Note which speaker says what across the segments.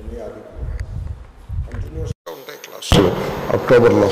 Speaker 1: ఇవన్నీ అది కంటిన్యూస్గా ఉంటాయి క్లాసులు అక్టోబర్లో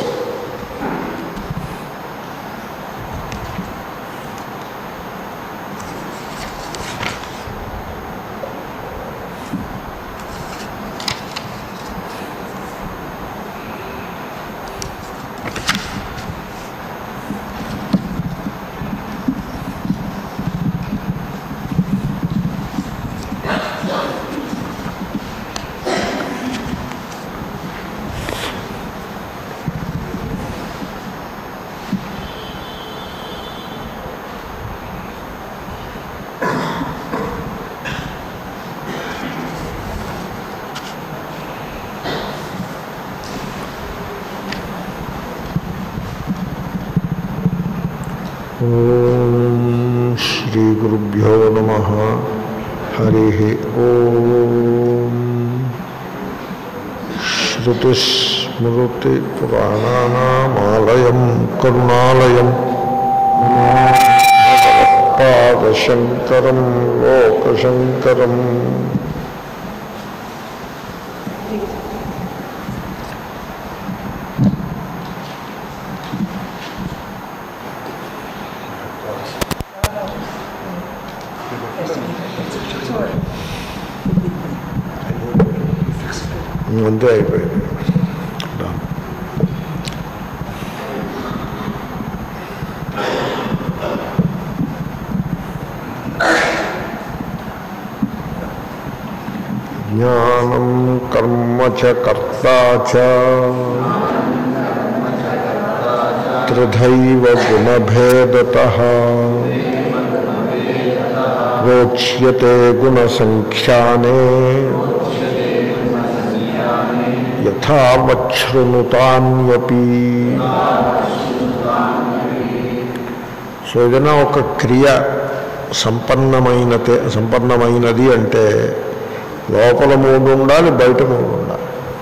Speaker 1: ఓం శ్రీ గురుభ్యో నమ హరి ఓం శ్రుతిస్మృతిపురాణానామాలయం కరుణాలయం పాదశంకరం లోకశంకరం అంతే అయిపోయింది Done. జ్ఞానం కర్మ చ కర్తా చ త్రిధైవ గుణభేదత ప్రోచ్యతే గుణసంఖ్యానే యథావచ్ఛృణుతాన్యపి సో ఏదైనా ఒక క్రియ సంపన్నమైనతే సంపన్నమైనది అంటే లోపల మూడు ఉండాలి బయట మూడు ఉండాలి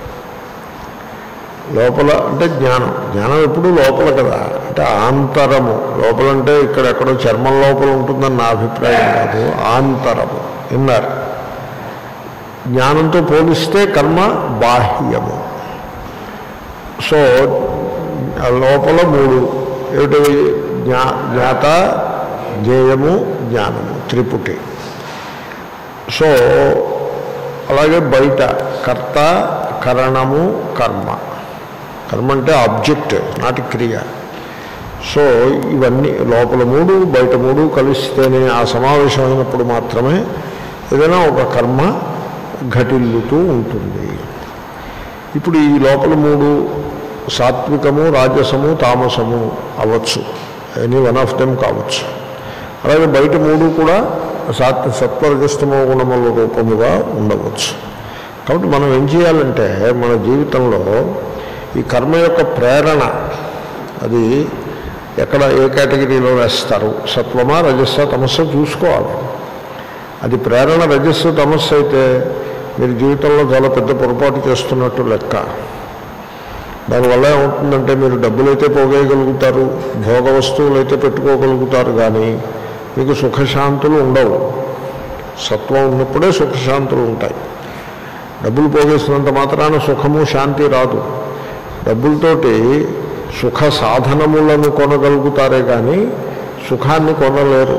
Speaker 1: లోపల అంటే జ్ఞానం జ్ఞానం ఎప్పుడు లోపల కదా అంటే ఆంతరము లోపల అంటే ఇక్కడ ఎక్కడో చర్మం లోపల ఉంటుందని నా అభిప్రాయం కాదు ఆంతరము విన్నారు జ్ఞానంతో పోలిస్తే కర్మ బాహ్యము సో ఆ లోపల మూడు ఏమిటి జ్ఞా జ్ఞాత జ్ఞేయము జ్ఞానము త్రిపుటి సో అలాగే బయట కర్త కరణము కర్మ కర్మ అంటే ఆబ్జెక్ట్ నాటి క్రియ సో ఇవన్నీ లోపల మూడు బయట మూడు కలిస్తేనే ఆ సమావేశం అయినప్పుడు మాత్రమే ఏదైనా ఒక కర్మ ఘటిల్లుతూ ఉంటుంది ఇప్పుడు ఈ లోపల మూడు సాత్వికము రాజసము తామసము అవ్వచ్చు ఎనీ వన్ ఆఫ్ దెమ్ కావచ్చు అలాగే బయట మూడు కూడా సాత్ సత్వరజస్తమో గుణముల రూపముగా ఉండవచ్చు కాబట్టి మనం ఏం చేయాలంటే మన జీవితంలో ఈ కర్మ యొక్క ప్రేరణ అది ఎక్కడ ఏ కేటగిరీలో వేస్తారు సత్వమా రజస్స తమస్స చూసుకోవాలి అది ప్రేరణ రజస్సు తమస్సు అయితే మీరు జీవితంలో చాలా పెద్ద పొరపాటు చేస్తున్నట్టు లెక్క దానివల్ల ఏమవుతుందంటే మీరు డబ్బులైతే పోగేయగలుగుతారు భోగ వస్తువులు అయితే పెట్టుకోగలుగుతారు కానీ మీకు సుఖశాంతులు ఉండవు సత్వం ఉన్నప్పుడే సుఖశాంతులు ఉంటాయి డబ్బులు పోగేసినంత మాత్రాన సుఖము శాంతి రాదు డబ్బులతోటి సుఖ సాధనములను కొనగలుగుతారే కానీ సుఖాన్ని కొనలేరు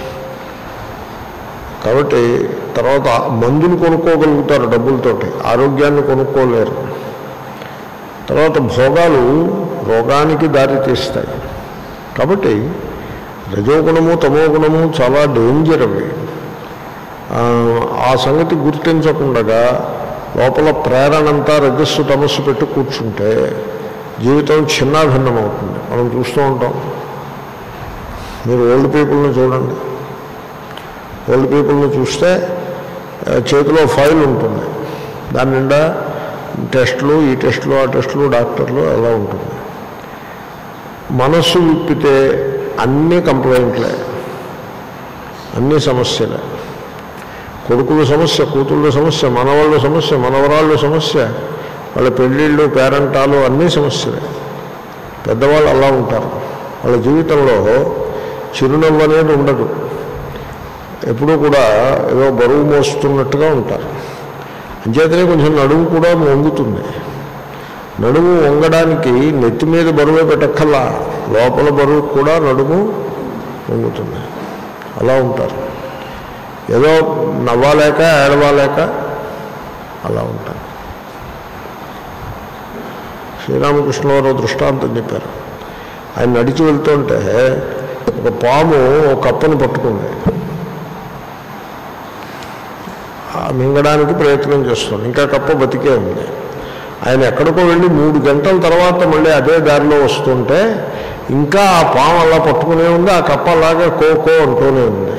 Speaker 1: కాబట్టి తర్వాత మందులు కొనుక్కోగలుగుతారు డబ్బులతోటి ఆరోగ్యాన్ని కొనుక్కోలేరు తర్వాత భోగాలు రోగానికి దారి తీస్తాయి కాబట్టి రజోగుణము తమో గుణము చాలా డేంజర్ అవి ఆ, ఆ సంగతి గుర్తించకుండా లోపల ప్రేరణంతా రజస్సు తమస్సు పెట్టి కూర్చుంటే జీవితం చిన్నాభిన్నం అవుతుంది మనం చూస్తూ ఉంటాం మీరు ఓల్డ్ పీపుల్ని చూడండి ఓల్డ్ పీపుల్ని చూస్తే ఆ, చేతిలో ఫైల్ ఉంటుంది దాని నిండా టెస్టులు ఈ టెస్టులు ఆ టెస్టులు డాక్టర్లు అలా ఉంటుంది మనస్సు విప్పితే అన్ని కంప్లైంట్లే అన్ని సమస్యలే కొడుకుల సమస్య కూతుళ్ళ సమస్య మనవాళ్ళ సమస్య మనవరాళ్ళ సమస్య వాళ్ళ పెళ్ళిళ్ళు పేరంటాలు అన్నీ సమస్యలే పెద్దవాళ్ళు అలా ఉంటారు వాళ్ళ జీవితంలో చిరునవ్వు అనేది ఉండదు ఎప్పుడూ కూడా ఏదో బరువు మోస్తున్నట్టుగా ఉంటారు అంచేతనే కొంచెం నడుము కూడా వంగుతుంది నడుము వంగడానికి నెత్తి మీద బరువే పెట్టక్కల్లా లోపల బరువు కూడా నడుము వంగుతుంది అలా ఉంటారు ఏదో నవ్వాలేక ఏడవాలేక అలా ఉంటారు శ్రీరామకృష్ణవారు దృష్టాంతం చెప్పారు ఆయన నడిచి వెళ్తుంటే ఒక పాము ఒక కప్పను పట్టుకుంది ఆ మింగడానికి ప్రయత్నం చేస్తుంది ఇంకా కప్ప బతికే ఉంది ఆయన ఎక్కడికో వెళ్ళి మూడు గంటల తర్వాత మళ్ళీ అదే దారిలో వస్తుంటే ఇంకా ఆ పాము అలా పట్టుకునే ఉంది ఆ కప్ప అలాగే కోకో అంటూనే ఉంది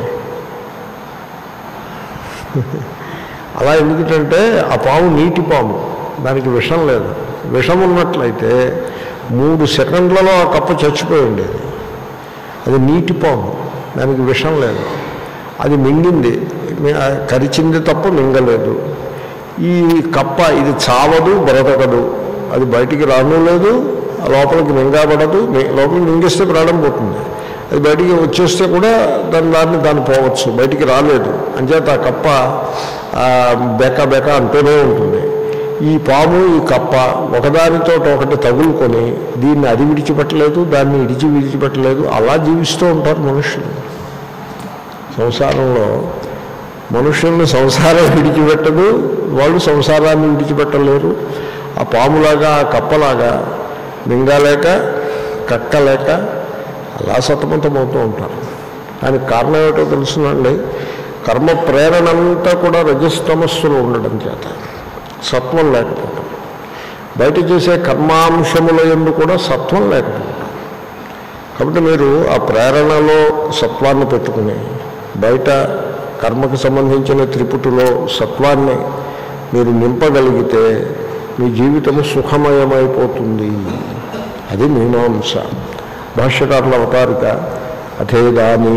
Speaker 1: అలా ఎందుకంటే ఆ పాము నీటి పాము దానికి విషం లేదు విషం ఉన్నట్లయితే మూడు సెకండ్లలో ఆ కప్ప చచ్చిపోయి ఉండేది అది నీటి పాము దానికి విషం లేదు అది మింగింది మీ- ఆ కరిచింది తప్ప మింగలేదు ఈ కప్ప ఇది చావదు బ్రతకదు అది బయటికి రాను లేదు ఆ లోపలికి మింగబడదు మీ- లోపలికి మింగేస్తే ప్రాణం పోతుంది అది బయటికి వచ్చేస్తే కూడా దాని దాన్ని దాన్ని పోవచ్చు బయటికి రాలేదు అంచేత ఆ కప్ప ఆ, బెక బెక అంటూనే ఉంటుంది ఈ పాము ఈ కప్ప ఒకదానితో ఒకటి తగులుకొని దీన్ని అది విడిచిపెట్టలేదు దాన్ని ఇడిచి విడిచిపెట్టలేదు అలా జీవిస్తూ ఉంటారు మనుషులు సంసారంలో మనుషుల్ని సంసారం విడిచిపెట్టదు వాళ్ళు సంసారాన్ని విడిచిపెట్టలేరు ఆ పాములాగా ఆ కప్పలాగా మింగాలేక కక్కలేక అలా సతమతమవుతూ ఉంటారు దానికి కారణం ఏమిటో తెలుసునండి కర్మ ప్రేరణ అంతా కూడా రజస్తమస్సులు ఉండడం చేత సత్వం లేకపోవడం బయట చేసే కర్మాంశముల ఎందు కూడా సత్వం లేకపోవడం కాబట్టి మీరు ఆ ప్రేరణలో సత్వాన్ని పెట్టుకుని బయట కర్మకు సంబంధించిన త్రిపుటిలో సత్వాన్ని మీరు నింపగలిగితే మీ జీవితము సుఖమయమైపోతుంది అది మీమాంస భాష్యకారుల అవతారిక అథేదానీ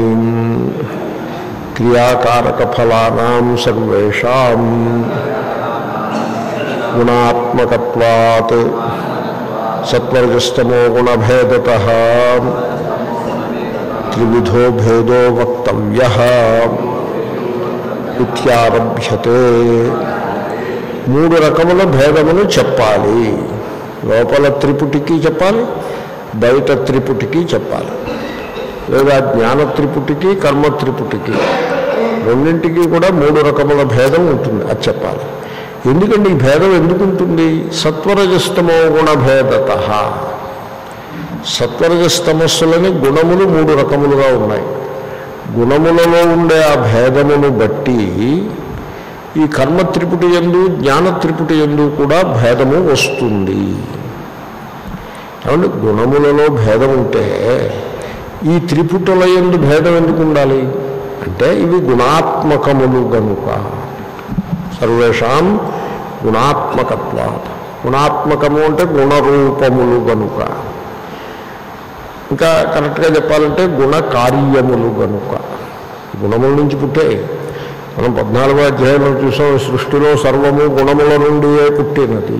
Speaker 1: క్రియాకారక ఫలానాం సర్వేషాం గుణాత్మకత్వాత్ సత్వరజస్తమో గుణభేదత త్రివిధో భేదో వక్తవ్య ఇత్యారభ్యతే మూడు రకముల భేదములు చెప్పాలి లోపల త్రిపుటికి చెప్పాలి బయట త్రిపుటికి చెప్పాలి లేదా జ్ఞాన త్రిపుటికి కర్మ త్రిపుటికి రెండింటికి కూడా మూడు రకముల భేదం ఉంటుంది అది చెప్పాలి ఎందుకంటే ఈ భేదం ఎందుకు ఉంటుంది సత్వరజస్తమో గుణభేదత సత్వరజస్తమస్సులని గుణములు మూడు రకములుగా ఉన్నాయి గుణములలో ఉండే ఆ భేదమును బట్టి ఈ కర్మ త్రిపుటి ఎందు జ్ఞాన త్రిపుటి ఎందు కూడా భేదము వస్తుంది కాబట్టి గుణములలో భేదం ఉంటే ఈ త్రిపుటుల ఎందు భేదం ఎందుకు ఉండాలి అంటే ఇవి గుణాత్మకములు గనుక సర్వేషాం గుణాత్మకత్వా గుణాత్మకము అంటే గుణరూపములు గనుక ఇంకా కరెక్ట్గా చెప్పాలంటే గుణకార్యములు గనుక గుణముల నుంచి పుట్టే మనం పద్నాలుగో అధ్యాయంలో చూసాం సృష్టిలో సర్వము గుణముల నుండియే పుట్టినది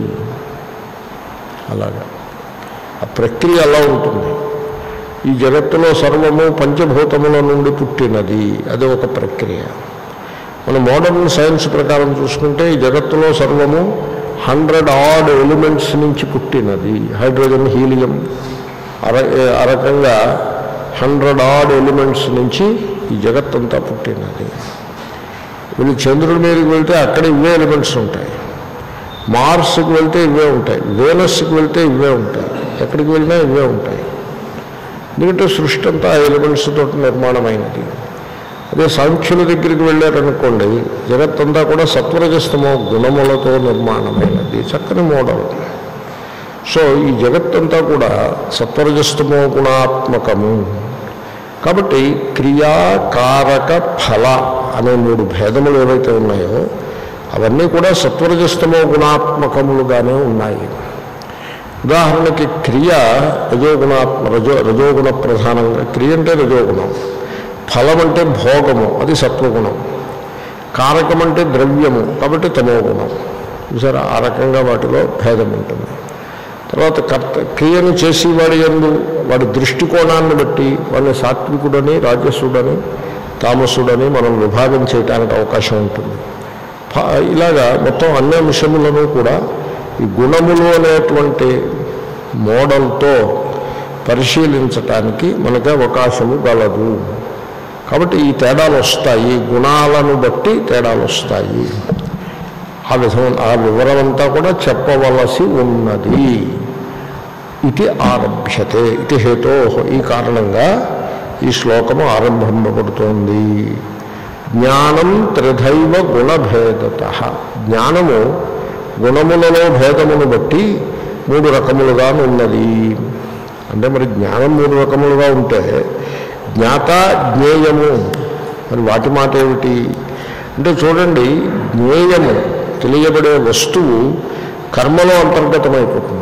Speaker 1: అలాగా ఆ ప్రక్రియ అలా ఉంటుంది ఈ జగత్తులో సర్వము పంచభూతముల నుండి పుట్టినది అది ఒక ప్రక్రియ మన మోడర్న్ సైన్స్ ప్రకారం చూసుకుంటే ఈ జగత్తులో సర్వము హండ్రెడ్ ఆడ్ ఎలిమెంట్స్ నుంచి పుట్టినది హైడ్రోజన్ హీలియం అర ఆ రకంగా హండ్రెడ్ ఆడ్ ఎలిమెంట్స్ నుంచి ఈ జగత్తంతా పుట్టినది వీళ్ళు చంద్రుడి మీదకి వెళ్తే అక్కడ ఇవే ఎలిమెంట్స్ ఉంటాయి మార్స్కి వెళ్తే ఇవే ఉంటాయి వేనస్కి వెళ్తే ఇవే ఉంటాయి ఎక్కడికి వెళ్ళినా ఇవే ఉంటాయి ఎందుకంటే సృష్టి అంతా ఆ ఎలిమెంట్స్ తోటి నిర్మాణమైనది అదే సాంఖ్యుల దగ్గరికి వెళ్ళారనుకోండి జగత్తంతా కూడా సత్వరజస్తమో గుణములతో నిర్మాణమైనది చక్కని మోడల్ సో ఈ జగత్తంతా కూడా సత్వరజస్తమో గుణాత్మకము కాబట్టి క్రియాకారక ఫల అనే మూడు భేదములు ఏవైతే ఉన్నాయో అవన్నీ కూడా సత్వరజస్తమో గుణాత్మకములుగానే ఉన్నాయి ఉదాహరణకి క్రియ రజోగుణాత్మ రజో రజోగుణ ప్రధానంగా క్రియ అంటే రజోగుణం ఫలం అంటే భోగము అది సత్వగుణం కారకం అంటే ద్రవ్యము కాబట్టి తమో గుణం చూసారా ఆ రకంగా వాటిలో భేదం ఉంటుంది తర్వాత కర్త క్రియను చేసేవాడి ఎందు వాడి దృష్టికోణాన్ని బట్టి వాడిని సాత్వికుడని రాజసుడని తామసుడని మనం విభాగం చేయడానికి అవకాశం ఉంటుంది ఫ- ఇలాగా మొత్తం అన్ని అంశములను కూడా ఈ గుణములు అనేటువంటి మోడల్తో పరిశీలించటానికి మనకి అవకాశము గలదు కాబట్టి ఈ తేడాలు వస్తాయి గుణాలను బట్టి తేడాలు వస్తాయి ఆ విధం ఆ వివరం అంతా కూడా చెప్పవలసి ఉన్నది ఇది ఆరభ్యతే ఇది హేతో ఈ కారణంగా ఈ శ్లోకము ఆరంభింపబడుతోంది జ్ఞానం త్రిధైవ గుణభేదత జ్ఞానము గుణములలో భేదమును బట్టి మూడు రకములుగా ఉన్నది అంటే మరి జ్ఞానం మూడు రకములుగా ఉంటే జ్ఞాత జ్ఞేయము మరి వాటి మాట ఏమిటి అంటే చూడండి జ్ఞేయము తెలియబడే వస్తువు కర్మలో అంతర్గతమైపోతుంది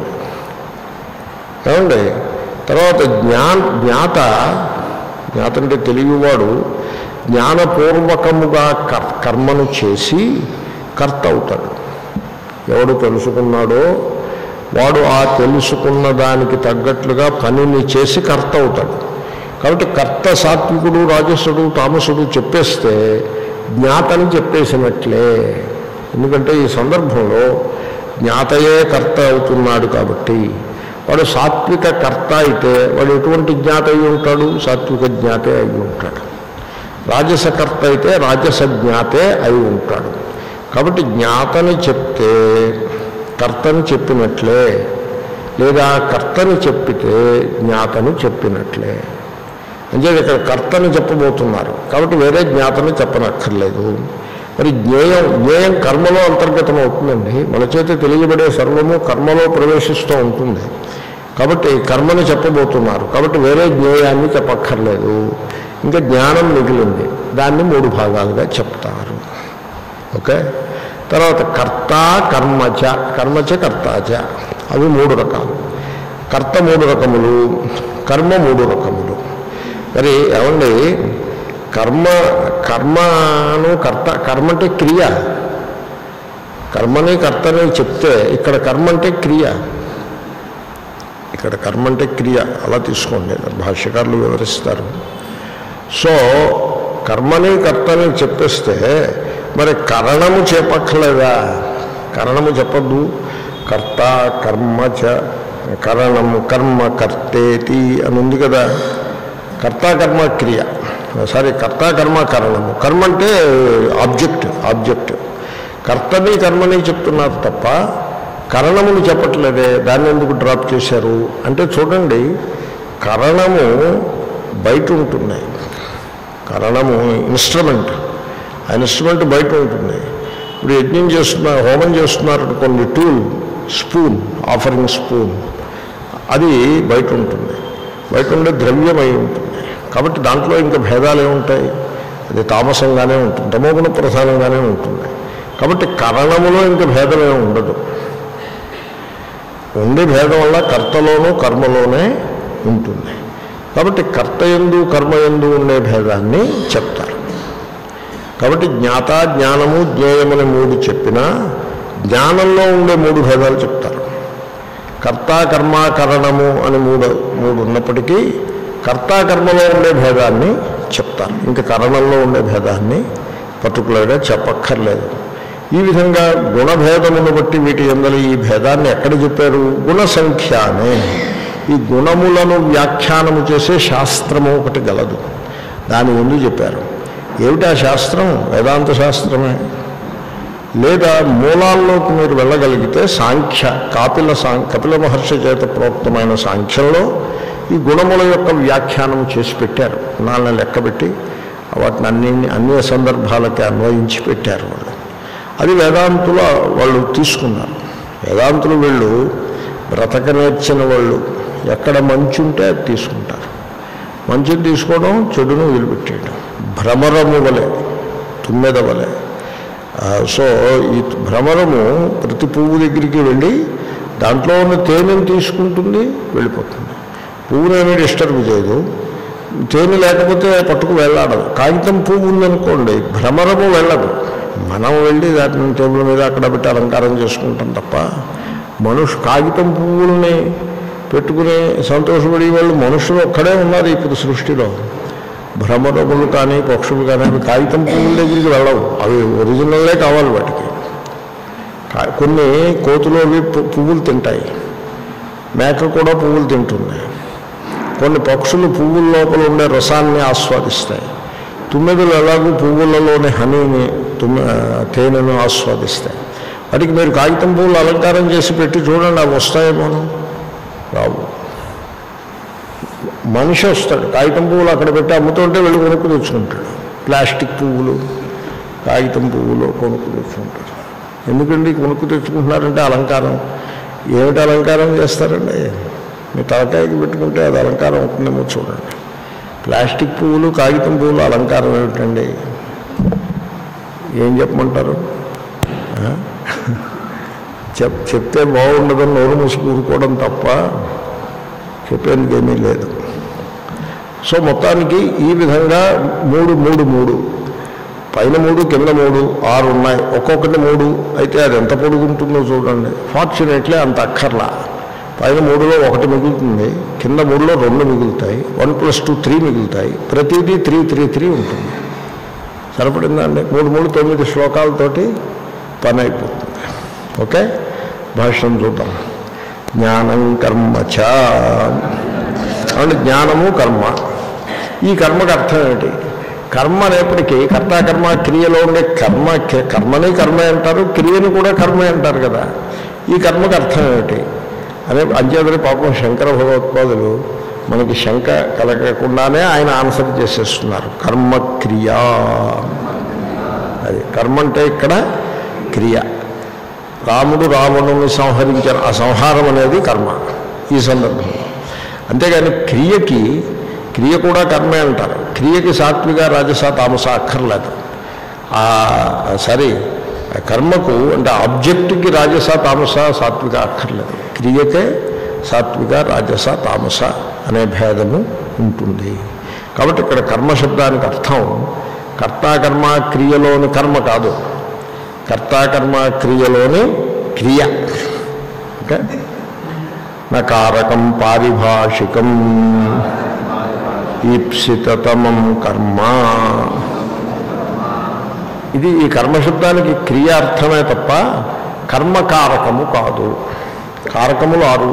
Speaker 1: ఏమండి తర్వాత జ్ఞా జ్ఞాత జ్ఞాత అంటే తెలియవాడు జ్ఞానపూర్వకముగా కర్- కర్మను చేసి కర్త అవుతాడు ఎవడు తెలుసుకున్నాడో వాడు ఆ తెలుసుకున్న దానికి తగ్గట్లుగా పనిని చేసి కర్త అవుతాడు కాబట్టి కర్త సాత్వికుడు రాజసుడు తామసుడు చెప్పేస్తే జ్ఞాతని చెప్పేసినట్లే ఎందుకంటే ఈ సందర్భంలో జ్ఞాతయే కర్త అవుతున్నాడు కాబట్టి వాడు సాత్విక కర్త అయితే వాడు ఎటువంటి జ్ఞాత అయి ఉంటాడు సాత్విక జ్ఞాతే అయి ఉంటాడు రాజసకర్త అయితే రాజస జ్ఞాతే అయి ఉంటాడు కాబట్టి జ్ఞాతని చెప్తే కర్తని చెప్పినట్లే లేదా కర్తని చెప్పితే జ్ఞాతని చెప్పినట్లే అంటే ఇక్కడ కర్తని చెప్పబోతున్నారు కాబట్టి వేరే జ్ఞాతని చెప్పనక్కర్లేదు మరి జ్ఞేయం జ్ఞేయం కర్మలో అంతర్గతం అవుతుందండి మన చేత తెలియబడే సర్వము కర్మలో ప్రవేశిస్తూ ఉంటుంది కాబట్టి కర్మని చెప్పబోతున్నారు కాబట్టి వేరే జ్ఞేయాన్ని చెప్పక్కర్లేదు ఇంకా జ్ఞానం మిగిలింది దాన్ని మూడు భాగాలుగా చెప్తారు ఓకే తర్వాత కర్త కర్మచ కర్మచ కర్తాచ అవి మూడు రకాలు కర్త మూడు రకములు కర్మ మూడు రకములు మరి ఏమండి కర్మ కర్మను కర్త కర్మ అంటే క్రియ కర్మని కర్తని చెప్తే ఇక్కడ కర్మ అంటే క్రియ ఇక్కడ కర్మ అంటే క్రియ అలా తీసుకోండి భాష్యకారులు వివరిస్తారు సో కర్మని కర్తని చెప్పేస్తే మరి కరణము చెప్పక్కర్లేదా కరణము చెప్పద్దు కర్త కర్మ చ కరణం కర్మ కర్తేతి అని ఉంది కదా కర్త కర్మ క్రియ సారీ కర్త కర్మ కరణము కర్మ అంటే ఆబ్జెక్ట్ ఆబ్జెక్ట్ కర్తని కర్మని చెప్తున్నారు తప్ప కరణమును చెప్పట్లేదే దాన్ని ఎందుకు డ్రాప్ చేశారు అంటే చూడండి కరణము బయట ఉంటుంది కరణము ఇన్స్ట్రుమెంట్ ఆ ఇన్స్ట్రుమెంట్ బయట ఉంటుంది ఇప్పుడు యజ్ఞం చేస్తున్నారు హోమం చేస్తున్నారు కొన్ని టూల్ స్పూన్ ఆఫరింగ్ స్పూన్ అది బయట ఉంటుంది బయట ఉండే ద్రవ్యమై ఉంటుంది కాబట్టి దాంట్లో ఇంకా భేదాలు ఏముంటాయి అది తామసంగానే ఉంటుంది తమోగుణ ప్రధానంగానే ఉంటుంది కాబట్టి కరణములో ఇంకా భేదమే ఉండదు ఉండే భేదం వల్ల కర్తలోనూ కర్మలోనే ఉంటుంది కాబట్టి కర్త ఎందు కర్మ ఎందు ఉండే భేదాన్ని చెప్తారు కాబట్టి జ్ఞాత జ్ఞానము జ్ఞేయమని మూడు చెప్పినా జ్ఞానంలో ఉండే మూడు భేదాలు చెప్తారు కర్త కర్మ కరణము అని మూడు మూడు ఉన్నప్పటికీ కర్త కర్మలో ఉండే భేదాన్ని చెప్తారు ఇంకా కరణంలో ఉండే భేదాన్ని పర్టికులర్గా చెప్పక్కర్లేదు ఈ విధంగా గుణభేదమును బట్టి వీటి ఎందలి ఈ భేదాన్ని ఎక్కడ చెప్పారు గుణ సంఖ్యానే ఈ గుణములను వ్యాఖ్యానము చేసే శాస్త్రము ఒకటి గలదు దాని ముందు చెప్పారు ఏమిటి ఆ శాస్త్రం వేదాంత శాస్త్రమే లేదా మూలాల్లోకి మీరు వెళ్ళగలిగితే సాంఖ్య కాపిల సాం కపిల మహర్షి చేత ప్రోక్తమైన సాంఖ్యంలో ఈ గుణముల యొక్క వ్యాఖ్యానం చేసి పెట్టారు నాన్న లెక్కబెట్టి వాటిని అన్ని అన్ని సందర్భాలకి అన్వయించి పెట్టారు వాళ్ళు అది వేదాంతుల వాళ్ళు తీసుకున్నారు వేదాంతులు వీళ్ళు బ్రతక నేర్చిన వాళ్ళు ఎక్కడ మంచి ఉంటే అది తీసుకుంటారు మంచిని తీసుకోవడం చెడును వదిలిపెట్టేయడం భ్రమరము వలె తుమ్మెద వలె ఆ, సో ఈ భ్రమరము ప్రతి పువ్వు దగ్గరికి వెళ్ళి దాంట్లో ఉన్న తేనెను తీసుకుంటుంది వెళ్ళిపోతుంది పువ్వునేమీ డిస్టర్బ్ చేయదు తేనె లేకపోతే పట్టుకు వెళ్ళాడదు కాగితం పువ్వు ఉందనుకోండి భ్రమరము వెళ్ళదు మనం వెళ్ళి దాటిని టేబుల్ మీద అక్కడ పెట్టి అలంకారం చేసుకుంటాం తప్ప మనుషు కాగితం పువ్వుల్ని పెట్టుకుని సంతోషపడే వాళ్ళు మనుషులు ఒక్కడే ఉన్నారు ఇప్పుడు సృష్టిలో భ్రమరములు కానీ పక్షులు కానీ అవి కాగితం పువ్వుల దగ్గరికి వెళ్ళవు అవి ఒరిజినల్లే కావాలి వాటికి కా- కొన్ని కోతులు అవి పు- పువ్వులు తింటాయి మేక కూడా పువ్వులు తింటుంది కొన్ని పక్షులు పువ్వుల లోపల ఉండే రసాన్ని ఆస్వాదిస్తాయి తుమ్మెదలు ఎలాగూ పువ్వులలోని హనీని తుమ్మె తేనెను ఆస్వాదిస్తాయి వాటికి మీరు కాగితం పువ్వులు అలంకారం చేసి పెట్టి చూడండి అవి వస్తాయేమోను రావు మనిషి వస్తాడు కాగితం పువ్వులు అక్కడ పెట్టి అమ్ముతుంటే వెళ్ళి కొనుక్కు తెచ్చుకుంటాడు ప్లాస్టిక్ పువ్వులు కాగితం పువ్వులు కొనుక్కు తెచ్చుకుంటాడు ఎందుకండి కొనుక్కు తెచ్చుకుంటున్నారంటే అలంకారం ఏమిటి అలంకారం చేస్తారండి మీ తలకాయకి పెట్టుకుంటే అది అలంకారం అవుతుందేమో చూడండి ప్లాస్టిక్ పువ్వులు కాగితం పువ్వులు అలంకారం ఏమిటండి ఏం చెప్పమంటారు ఆ? చెప్ చెప్తే బాగుండదని నోరు మూసి కూరుకోవడం తప్ప చెప్పేందుకు ఏమీ లేదు సో మొత్తానికి ఈ విధంగా మూడు మూడు మూడు పైన మూడు కింద మూడు ఆరు ఉన్నాయి ఒక్కొక్కటి మూడు అయితే అది ఎంత పొడుగుంటుందో చూడండి ఫార్చునేట్లీ అంత అక్కర్లా పైన మూడులో ఒకటి మిగులుతుంది కింద మూడులో రెండు మిగులుతాయి వన్ ప్లస్ టూ త్రీ మిగులుతాయి ప్రతిదీ త్రీ త్రీ త్రీ ఉంటుంది సరిపడిందండి మూడు మూడు తొమ్మిది శ్లోకాలతోటి పని అయిపోతుంది ఓకే భాష్యం చూద్దాం జ్ఞానం కర్మ చ అంటే జ్ఞానము కర్మ ఈ కర్మకు అర్థం ఏమిటి కర్మ అనేప్పటికీ కర్తాకర్మ క్రియలో ఉండే కర్మ కర్మని కర్మే అంటారు క్రియని కూడా కర్మే అంటారు కదా ఈ కర్మకు అర్థం ఏమిటి అనే అంచేతని పాపం శంకర భగవత్పాదులు మనకి శంక కలగకుండానే ఆయన ఆన్సర్ చేసేస్తున్నారు కర్మక్రియా అది కర్మ అంటే ఇక్కడ క్రియ రాముడు రావణుని సంహరించారు ఆ సంహారం అనేది కర్మ ఈ సందర్భంలో అంతేగాని క్రియకి క్రియ కూడా కర్మే అంటారు క్రియకి సాత్విక రాజస తామస అక్కర్లేదు ఆ సరే ఆ కర్మకు అంటే ఆబ్జెక్ట్కి రాజస తామస సాత్విక అక్కర్లేదు క్రియకే సాత్విక రాజస తామస అనే భేదము ఉంటుంది కాబట్టి ఇక్కడ కర్మ శబ్దానికి అర్థం కర్తాకర్మ క్రియలోని కర్మ కాదు కర్తాకర్మ క్రియలోని క్రియ ఓకే నకారకం పారిభాషికం ఈప్సితతమం కర్మ ఇది ఈ కర్మశబ్దానికి క్రియ అర్థమే తప్ప కర్మకారకము కాదు కారకములు ఆరు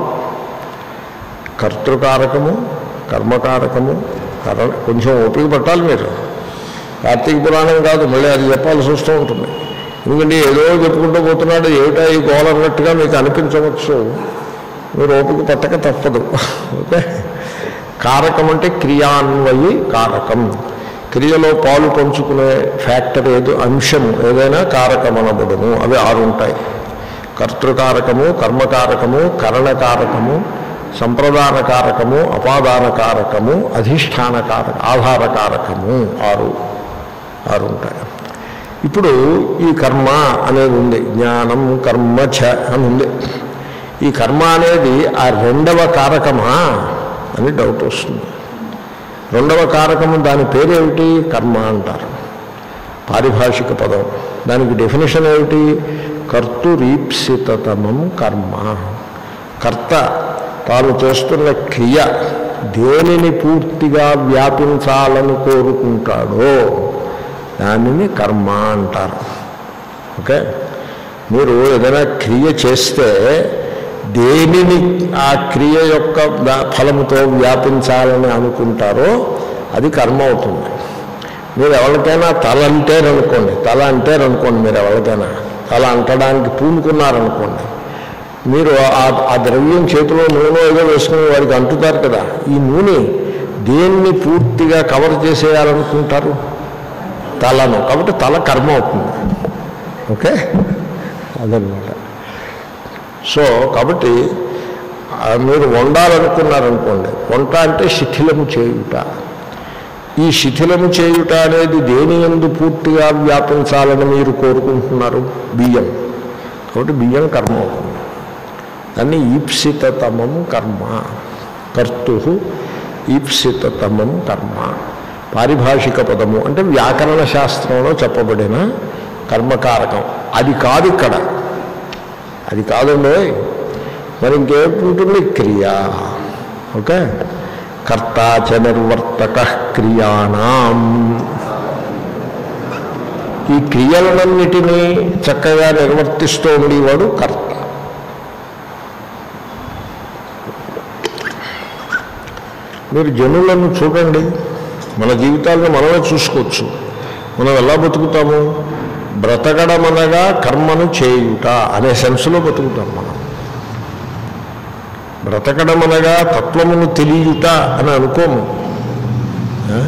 Speaker 1: కర్తృకారకము కర్మకారకము కర కొంచెం ఓపిక పట్టాలి మీరు కార్తీక పురాణం కాదు మళ్ళీ అది చెప్పాల్సి వస్తూ ఉంటుంది ఎందుకంటే ఏదో చెప్పుకుంటూ పోతున్నాడు ఏమిటా ఈ గోల అన్నట్టుగా మీకు అనిపించవచ్చు మీరు ఓపిక పట్టక తప్పదు ఓకే కారకం అంటే క్రియాన్వయి కారకం క్రియలో పాలు పంచుకునే ఫ్యాక్టర్ ఏదో అంశం ఏదైనా కారకమనబడును అవి ఆరు ఉంటాయి కర్తృకారకము కర్మకారకము కరణకారకము సంప్రదాన కారకము అపాదాన కారకము అధిష్టాన కారక ఆధార కారకము ఆరు ఆరు ఉంటాయి ఇప్పుడు ఈ కర్మ అనేది ఉంది జ్ఞానం కర్మ చ అని ఉంది ఈ కర్మ అనేది ఆ రెండవ కారకమా అని డౌట్ వస్తుంది రెండవ కారకము దాని పేరేమిటి కర్మ అంటారు పారిభాషిక పదం దానికి డెఫినేషన్ ఏమిటి కర్తురీప్సితతమం కర్మ కర్త తాను చేస్తున్న క్రియ దేనిని పూర్తిగా వ్యాపించాలని కోరుకుంటాడో దానిని కర్మ అంటారు ఓకే మీరు ఏదైనా క్రియ చేస్తే దేనిని ఆ క్రియ యొక్క దా- ఫలముతో వ్యాపించాలని అనుకుంటారో అది కర్మ అవుతుంది మీరు ఎవరికైనా తల అంటారనుకోండి తల అంటారనుకోండి మీరు ఎవరికైనా తల అంటడానికి పూనుకున్నారనుకోండి మీరు ఆ- ఆ ద్రవ్యం చేతిలో నూనె ఏదో వేసుకుని వారికి అంటుతారు కదా ఈ నూనె దేన్ని పూర్తిగా కవర్ చేసేయాలనుకుంటారు తలను కాబట్టి తల కర్మ అవుతుంది ఓకే అదనమాట సో కాబట్టి ఆ, మీరు వండాలనుకున్నారనుకోండి వంట అంటే శిథిలము చేయుట ఈ శిథిలము చేయుట అనేది దేని ఎందు పూర్తిగా వ్యాపించాలని మీరు కోరుకుంటున్నారు బియ్యం కాబట్టి బియ్యం కర్మ అవుతుంది దాన్ని ఈప్సితతమం కర్మ కర్తు ఈప్సితతమం కర్మ పారిభాషిక పదము అంటే వ్యాకరణ శాస్త్రంలో చెప్పబడిన కర్మకారకం అది కాదు ఇక్కడ అది కాదండి మరి ఇంకేముంటుంది క్రియ ఓకే కర్త చ నిర్వర్త ప్రవర్తక క్రియాణం ఈ క్రియలన్నిటినీ చక్కగా నిర్వర్తిస్తూ ఉండేవాడు కర్త మీరు జనులను చూడండి మన జీవితాలను మనమే చూసుకోవచ్చు మనం ఎలా బతుకుతాము బ్రతకడమనగా కర్మను చేయుట అనే సెన్స్లో బతుకుతాం మనం బ్రతకడమనగా తత్వమును తెలియుట అని అనుకోము ఆ?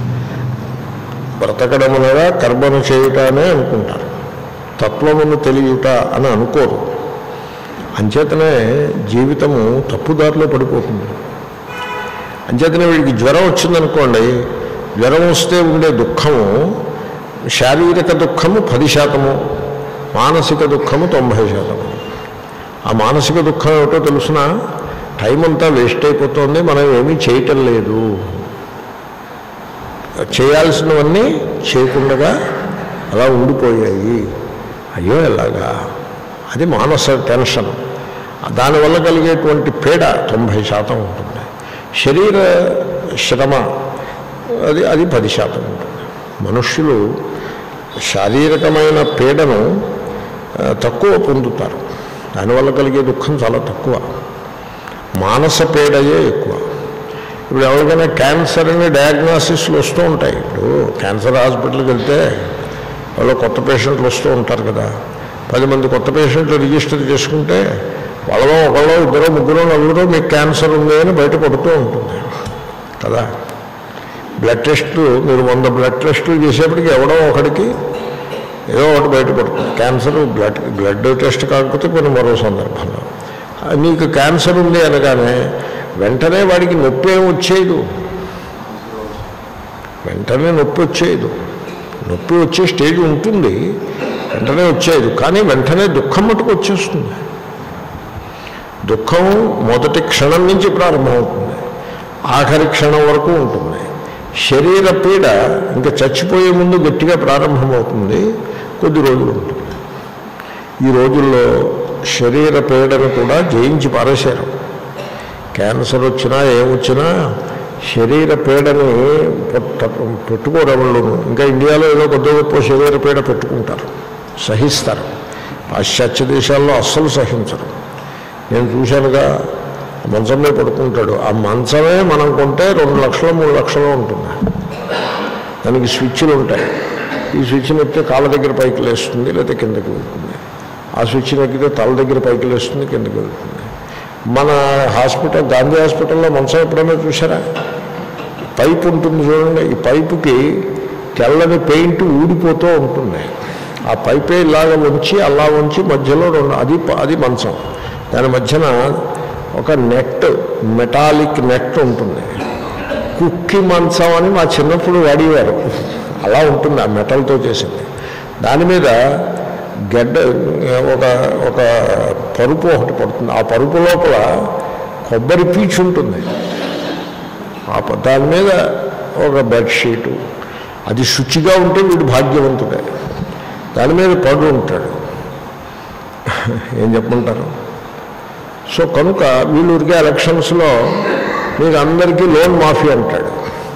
Speaker 1: బ్రతకడమనగా కర్మను చేయుట అనే అనుకుంటారు తత్వమును తెలియుట అని అనుకోరు అంచేతనే జీవితము తప్పుదారిలో పడిపోతుంది అంచేతనే వీడికి జ్వరం వచ్చిందనుకోండి జ్వరం వస్తే ఉండే దుఃఖము శారీరక దుఃఖము పది శాతము మానసిక దుఃఖము తొంభై శాతము ఆ మానసిక దుఃఖం ఏమిటో తెలుసిన టైం అంతా వేస్ట్ అయిపోతుంది మనం ఏమీ చేయటం లేదు చేయాల్సినవన్నీ చేయకుండా అలా ఉండిపోయాయి అయ్యో ఎలాగా అది మానస టెన్షన్ దానివల్ల కలిగేటువంటి పీడ తొంభై శాతం ఉంటుంది శరీర శ్రమ అది అది పది శాతం ఉంటుంది మనుష్యులు శారీరకమైన పీడను ఆ, తక్కువ పొందుతారు దానివల్ల కలిగే దుఃఖం చాలా తక్కువ మానస పీడయే ఎక్కువ ఇప్పుడు ఎవరికైనా క్యాన్సర్ అని డయాగ్నోసిస్లు వస్తూ ఉంటాయి ఇప్పుడు క్యాన్సర్ హాస్పిటల్కి వెళ్తే వాళ్ళు కొత్త పేషెంట్లు వస్తూ ఉంటారు కదా పది మంది కొత్త పేషెంట్లు రిజిస్టర్ చేసుకుంటే వాళ్ళలో ఒకళ్ళు ఇద్దరు ముగ్గురు నలుగురు మీకు క్యాన్సర్ ఉంది అని బయటపడుతూ ఉంటుంది కదా బ్లడ్ టెస్టులు మీరు వంద బ్లడ్ టెస్టులు చేసేప్పటికి ఎవడో ఒకడికి ఏదో ఒకటి బయటపడుతుంది క్యాన్సర్ బ్లడ్ బ్లడ్ టెస్ట్ కాకపోతే కొన్ని మరో సందర్భంలో ఆ, నీకు క్యాన్సర్ ఉంది అనగానే వెంటనే వాడికి నొప్పి ఏమి వచ్చేది వెంటనే నొప్పి వచ్చేది నొప్పి వచ్చే స్టేజ్ ఉంటుంది వెంటనే వచ్చేది కానీ వెంటనే దుఃఖం మటుకు వచ్చేస్తుంది దుఃఖం మొదటి క్షణం నుంచి ప్రారంభమవుతుంది ఆఖరి క్షణం వరకు ఉంటుంది శరీర పీడ ఇంకా చచ్చిపోయే ముందు గట్టిగా ప్రారంభమవుతుంది కొద్ది రోజులు ఉంటుంది ఈ రోజుల్లో శరీర పీడను కూడా జయించి పారేశారు క్యాన్సర్ వచ్చినా ఏమొచ్చినా శరీర పీడని పెట్ట- పెట్టుకోరు ఎవళ్ళను ఇంకా ఇండియాలో ఏదో కొద్ది గొప్ప శరీర పీడ పెట్టుకుంటారు సహిస్తారు పాశ్చాత్య దేశాల్లో అస్సలు సహించరు నేను చూశానుగా మంచం మీద పడుకుంటాడు ఆ మంచమే మనం కొంటే రెండు లక్షలు మూడు లక్షలు ఉంటుంది దానికి స్విచ్లు ఉంటాయి ఈ స్విచ్ నొక్కితే కాళ్ళ దగ్గర పైకి లేస్తుంది లేదా కిందకి వెళ్తుంది ఆ స్విచ్ నొక్కితే తల దగ్గర పైకి లేస్తుంది కిందకి వెళ్తుంది మన హాస్పిటల్ గాంధీ హాస్పిటల్లో మంచం ఎప్పుడైనా చూసారా పైప్ ఉంటుంది చూడండి ఈ పైపుకి తెల్లని పెయింట్ ఊడిపోతూ ఉంటుంది ఆ పైపే ఇలాగ వంచి అలా వంచి మధ్యలో రెండు అది అది మంచం దాని మధ్యన ఒక నెట్ మెటాలిక్ నెట్ ఉంటుంది కుక్కి మంచం అని మా చిన్నప్పుడు వాడేవారు అలా ఉంటుంది ఆ మెటల్తో చేసింది దాని మీద గడ్డ ఒక ఒక పరుపు ఒకటి పడుతుంది ఆ పరుపు లోపల కొబ్బరి పీచు ఉంటుంది ఆ ప- దాని మీద ఒక బెడ్షీటు అది శుచిగా ఉంటే వీడు భాగ్యవంతుడే దాని మీద పడు ఉంటాడు ఏం చెప్పమంటారు సో కనుక వీళ్ళు ఉరికే ఎలక్షన్స్లో మీకు అందరికీ లోన్ మాఫీ అంటాడు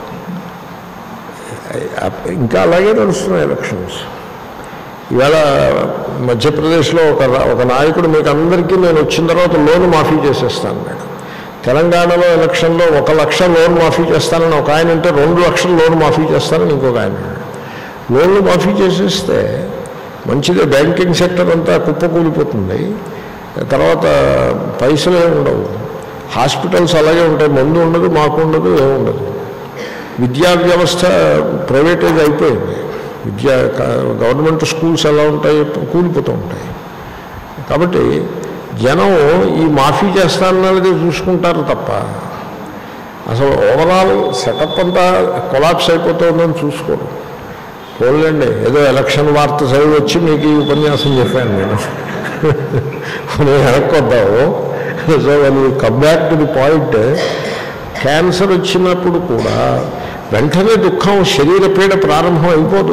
Speaker 1: ఇంకా అలాగే నడుస్తున్నాయి ఎలక్షన్స్ ఇవాళ మధ్యప్రదేశ్లో ఒక రా- ఒక నాయకుడు మీకు అందరికీ నేను వచ్చిన తర్వాత లోన్ మాఫీ చేసేస్తాను అన్నాడు తెలంగాణలో ఎలక్షన్లో ఒక లక్ష లోన్ మాఫీ చేస్తానని ఒక ఆయన అంటే రెండు లక్షల లోన్ మాఫీ చేస్తానని ఇంకొక ఆయన అన్నాడు. లోన్లు మాఫీ చేసేస్తే మంచిదే బ్యాంకింగ్ సెక్టర్ అంతా కుప్పకూలిపోతుంది తర్వాత పైసలు ఏమి ఉండవు హాస్పిటల్స్ అలాగే ఉంటాయి మందు ఉండదు మాకు ఉండదు ఏముండదు విద్యా వ్యవస్థ ప్రైవేటైజ్ అయిపోయింది విద్యా క- గవర్నమెంట్ స్కూల్స్ ఎలా ఉంటాయి కూలిపోతూ ఉంటాయి కాబట్టి జనం ఈ మాఫీ చేస్తానన్నది చూసుకుంటారు తప్ప అసలు ఓవరాల్ సెటప్ అంతా కొలాప్స్ అయిపోతుందని చూసుకోరు పోలేండి ఏదో ఎలక్షన్ వార్త చదివి వచ్చి మీకు ఈ ఉపన్యాసం చెప్పాను నేను నేను వెనక్కొద్దాము సో వాళ్ళు come back to the point cancer వచ్చినప్పుడు కూడా వెంటనే దుఃఖం శరీర పీడ ప్రారంభం అయిపోదు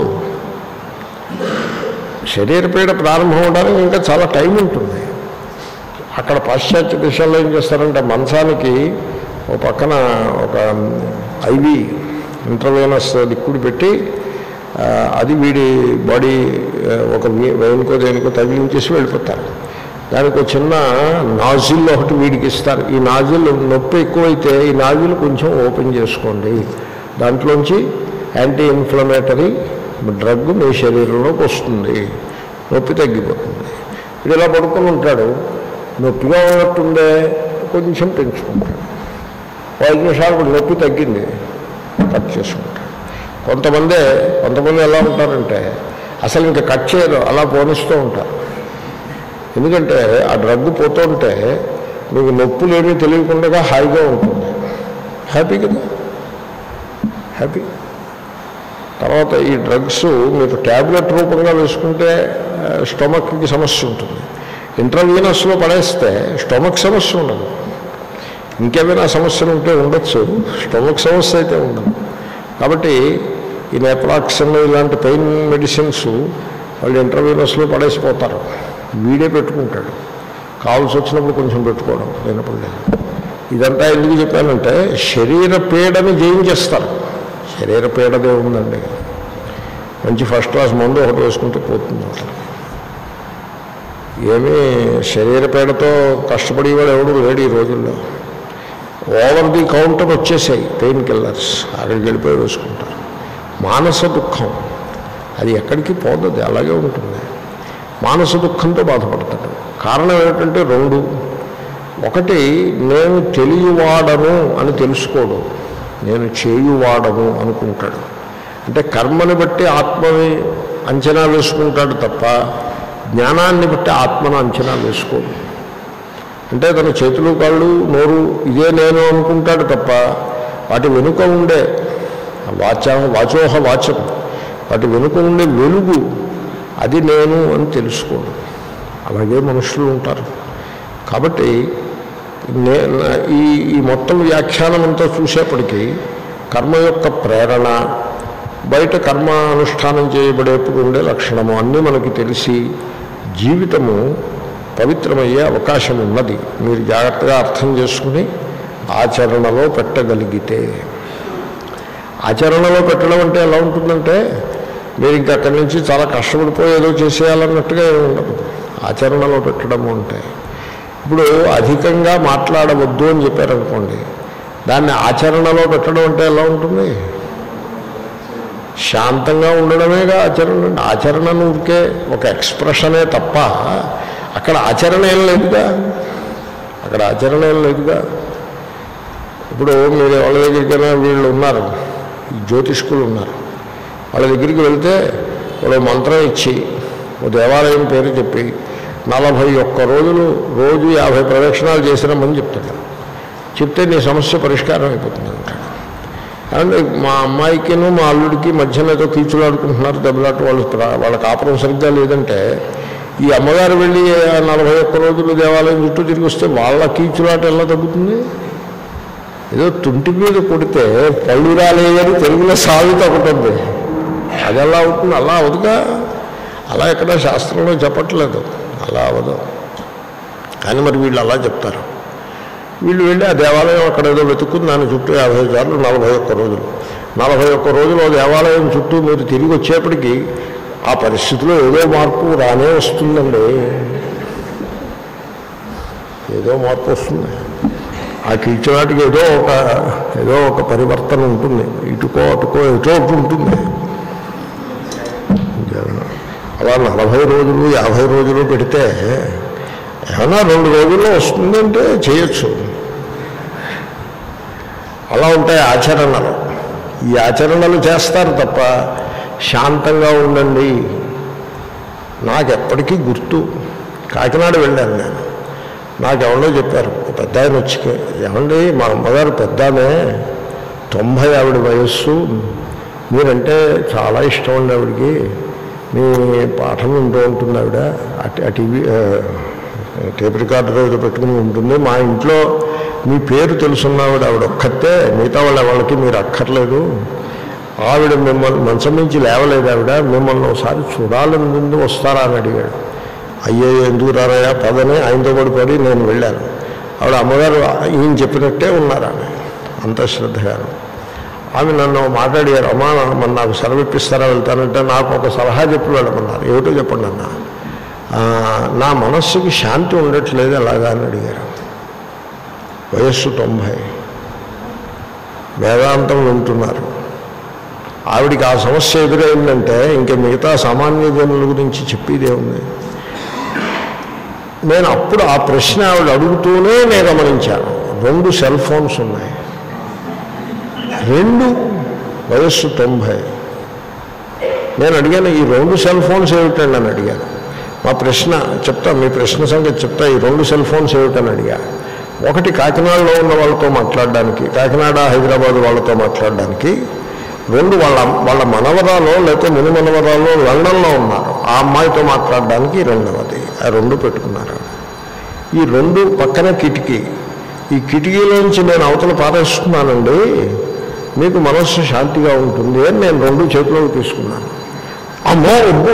Speaker 1: శరీర పీడ ప్రారంభం అవడానికి ఇంకా చాలా టైం ఉంటుంది అక్కడ పాశ్చాత్య దేశాల్లో ఏం చేస్తారంటే మంచానికి ఒక పక్కన ఒక ఐవి ఇంటర్వేనస్ లిక్విడ్ పెట్టి ఆ, అది వీడి బాడీ ఆ, ఒక వే- వేనుకో దేనికో తగిలించేసి వెళ్ళిపోతారు దానికి ఒక చిన్న నాజిల్ ఒకటి వీడికి ఇస్తారు ఈ నాజిల్ నొప్పి ఎక్కువైతే ఈ నాజిల్ కొంచెం ఓపెన్ చేసుకోండి దాంట్లోంచి యాంటీ ఇన్ఫ్లమేటరీ డ్రగ్ మీ శరీరంలోకి వస్తుంది నొప్పి తగ్గిపోతుంది వీడు ఇలా పడుకొని ఉంటాడు నొప్పిగా ఉన్నట్టుండే కొంచెం పెంచుకుంటాడు ఓ ఐదు నిమిషాలు నొప్పి తగ్గింది కట్ చేసుకుంటాడు కొంతమంది కొంతమంది ఎలా ఉంటారంటే అసలు ఇంకా కట్ చేయరు అలా పోనిస్తూ ఉంటారు ఎందుకంటే ఆ డ్రగ్ పోతుంటే మీకు నొప్పులు ఏమీ తెలియకుండా హాయిగా ఉంటుంది హ్యాపీ కదా హ్యాపీ తర్వాత ఈ డ్రగ్స్ మీరు ట్యాబ్లెట్ రూపంగా వేసుకుంటే ఆ, స్టొమక్కి సమస్య ఉంటుంది ఇంట్రావీనస్లో పడేస్తే స్టొమక్ సమస్య ఉండదు ఇంకేమైనా సమస్యలు ఉంటే ఉండొచ్చు స్టొమక్ సమస్య అయితే ఉండదు కాబట్టి ఈ నెప్రాక్సన్ ఇలాంటి పెయిన్ మెడిసిన్స్ వాళ్ళు ఇంటర్వ్యూనస్లో పడేసిపోతారు వీడే పెట్టుకుంటాడు కావాల్సి వచ్చినప్పుడు కొంచెం పెట్టుకోవడం లేనప్పుడు లేదు ఇదంతా ఎందుకు చెప్పానంటే శరీర పీడని జయించేస్తారు శరీర పీడదే ఉందండి మంచి ఫస్ట్ క్లాస్ మందు ఒకటి వేసుకుంటే పోతుంది అసలు ఏమీ శరీర పీడతో కష్టపడేవాడు ఎవడు లేడు ఈ రోజుల్లో ఓవర్ ది కౌంటర్ వచ్చేసాయి పెయిన్ కిల్లర్స్ అక్కడికి వెళ్ళిపోయి వేసుకుంటారు మానస దుఃఖం అది ఎక్కడికి పోతుంది అలాగే ఉంటుంది మానస దుఃఖంతో బాధపడతాడు కారణం ఏమిటంటే రెండు ఒకటి నేను తెలియవాడను అని తెలుసుకోడు నేను చేయువాడను అనుకుంటాడు అంటే కర్మని బట్టి ఆత్మని అంచనా వేసుకుంటాడు తప్ప జ్ఞానాన్ని బట్టి ఆత్మను అంచనా వేసుకోడు అంటే తన చేతులు కాళ్ళు నోరు ఇదే నేను అనుకుంటాడు తప్ప వాటి వెనుక ఉండే వాచ వాచోహ వాచం వాటి వెనుక ఉండే వెలుగు అది నేను అని తెలుసుకోడు అలాగే మనుషులు ఉంటారు కాబట్టి నే ఈ ఈ మొత్తం వ్యాఖ్యానం అంతా చూసేప్పటికీ కర్మ యొక్క ప్రేరణ బయట కర్మ అనుష్ఠానం చేయబడేప్పుడు ఉండే లక్షణము అన్నీ మనకి తెలిసి జీవితము పవిత్రమయ్యే అవకాశం ఉన్నది మీరు జాగ్రత్తగా అర్థం చేసుకుని ఆచరణలో పెట్టగలిగితే ఆచరణలో పెట్టడం అంటే ఎలా ఉంటుందంటే మీరు ఇంక అక్కడి నుంచి చాలా కష్టపడిపోయి ఏదో చేసేయాలన్నట్టుగా ఏమి ఉండదు ఆచరణలో పెట్టడము అంటే ఇప్పుడు అధికంగా మాట్లాడవద్దు అని చెప్పారనుకోండి దాన్ని ఆచరణలో పెట్టడం అంటే ఎలా ఉంటుంది శాంతంగా ఉండడమేగా ఆచరణ ఆచరణ ఊరికే ఒక ఎక్స్ప్రెషనే తప్ప అక్కడ ఆచరణ ఏం లేదుగా అక్కడ ఆచరణ ఏం లేదుగా ఇప్పుడు మీరు వాళ్ళ దగ్గరికైనా వీళ్ళు ఉన్నారు ఈ జ్యోతిష్కులు ఉన్నారు వాళ్ళ దగ్గరికి వెళ్తే వాళ్ళు మంత్రం ఇచ్చి ఓ దేవాలయం పేరు చెప్పి నలభై ఒక్క రోజులు రోజు యాభై ప్రదక్షిణాలు చేసినామని చెప్తాడు చెప్తే నీ సమస్య పరిష్కారం అయిపోతుంది అంటాడు అండ్ మా అమ్మాయికిను మా అల్లుడికి మధ్యన ఏదో కీచులాడుకుంటున్నారు దెబ్బలాట వాళ్ళు ప్రా- వాళ్ళ కాపురం సరిగ్గా లేదంటే ఈ అమ్మగారు వెళ్ళి ఆ నలభై ఒక్క రోజులు దేవాలయం చుట్టూ తిరిగి వస్తే వాళ్ళ కీచులాట ఎలా తగ్గుతుంది ఏదో తుంటి మీద కొడితే పళ్ళు రాలేదని తెలుగులో సాగుతూ ఒకటి ఉంది అది ఎలా అవుతుంది అలా అవదుగా అలా ఎక్కడ శాస్త్రంలో చెప్పట్లేదు అలా అవదు కానీ మరి వీళ్ళు అలా చెప్తారు వీళ్ళు వెళ్ళి ఆ దేవాలయం అక్కడ ఏదో వెతుక్కుని దాని చుట్టూ యాభై సార్లు నలభై ఒక్క రోజులు నలభై ఒక్క రోజులు ఆ దేవాలయం చుట్టూ మీరు తిరిగి వచ్చేప్పటికి ఆ పరిస్థితిలో ఏదో మార్పు రానే వస్తుందండి ఏదో మార్పు వస్తుంది ఆ కీచునాటికి ఏదో ఒక ఏదో ఒక పరివర్తన ఉంటుంది ఇటుకో అటుకో ఎటో ఒకటి ఉంటుంది అలా నలభై రోజులు యాభై రోజులు పెడితే ఏమన్నా రెండు రోజుల్లో వస్తుందంటే చేయొచ్చు అలా ఉంటాయి ఆచరణలు ఈ ఆచరణలు చేస్తారు తప్ప శాంతంగా ఉండండి నాకు ఎప్పటికీ గుర్తు కాకినాడ వెళ్ళాను నేను నాకు ఎవరో చెప్పారు ఓ పెద్ద ఆయన వచ్చి ఏమండి మా అమ్మగారు పెద్దామే తొంభై ఆవిడ వయస్సు మీరంటే చాలా ఇష్టం అండి ఆవిడకి మీ పాఠం వింటూ ఉంటుంది ఆవిడ ఆ- ఆ టీవీ ఆ, టేప్ రికార్డర్ ఏదో పెట్టుకుని ఉంటుంది మా ఇంట్లో మీ పేరు తెలుసున్నావిడ ఆవిడ ఒక్కతే మిగతా వాళ్ళ వాళ్ళకి మీరు అక్కర్లేదు ఆవిడ మిమ్మల్ని మంచం నుంచి లేవలేదు ఆవిడ మిమ్మల్ని ఒకసారి చూడాలని ముందు వస్తారా అని అడిగాడు అయ్యో ఎందుకు రారయ్యా పదని ఆయనతో పడి పడి నేను వెళ్ళాను ఆవిడ అమ్మగారు ఈయన చెప్పినట్టే ఉన్నారు ఆమె అంత శ్రద్ధగాను ఆమె నన్ను మాట్లాడారు అమ్మా మన నాకు సెలవు ఇప్పిస్తారా వెళ్తానంటే నాకు ఒక సలహా చెప్పి వెళ్ళమన్నారు ఏమిటో చెప్పండి అన్న "ఆ, నా మనస్సుకి శాంతి ఉండట్లేదు ఎలాగా అని అడిగారు వయస్సు తొంభై వేదాంతం వింటున్నారు ఆవిడికి ఆ సమస్య ఎదురైందంటే ఇంక మిగతా సామాన్య జనుల గురించి చెప్పేదే ఉంది నేను అప్పుడు ఆ ప్రశ్న ఆవిడ అడుగుతూనే నేను గమనించాను రెండు సెల్ ఫోన్స్ ఉన్నాయి రెండు వయస్సు తొంభై నేను అడిగాను ఈ రెండు సెల్ ఫోన్స్ ఏమిటండి అని అడిగాను మా ప్రశ్న చెప్తా మీ ప్రశ్న సంగతి చెప్తా ఈ రెండు సెల్ ఫోన్స్ ఏమిటని అడిగా ఒకటి కాకినాడలో ఉన్న వాళ్ళతో మాట్లాడడానికి కాకినాడ హైదరాబాద్ వాళ్ళతో మాట్లాడడానికి రెండు వాళ్ళ వాళ్ళ మనవరాలో లేకపోతే ముని మనవరాలో లండన్లో ఉన్నారు ఆ అమ్మాయితో మాట్లాడడానికి రెండవది ఆ రెండు పెట్టుకున్నారు ఈ రెండు పక్కన కిటికీ ఈ కిటికీలోంచి నేను అవతల పారేస్తున్నానండి మీకు మనస్సు శాంతిగా ఉంటుంది అని నేను రెండు చేతులకు తీసుకున్నాను అమ్మో ఒబ్బు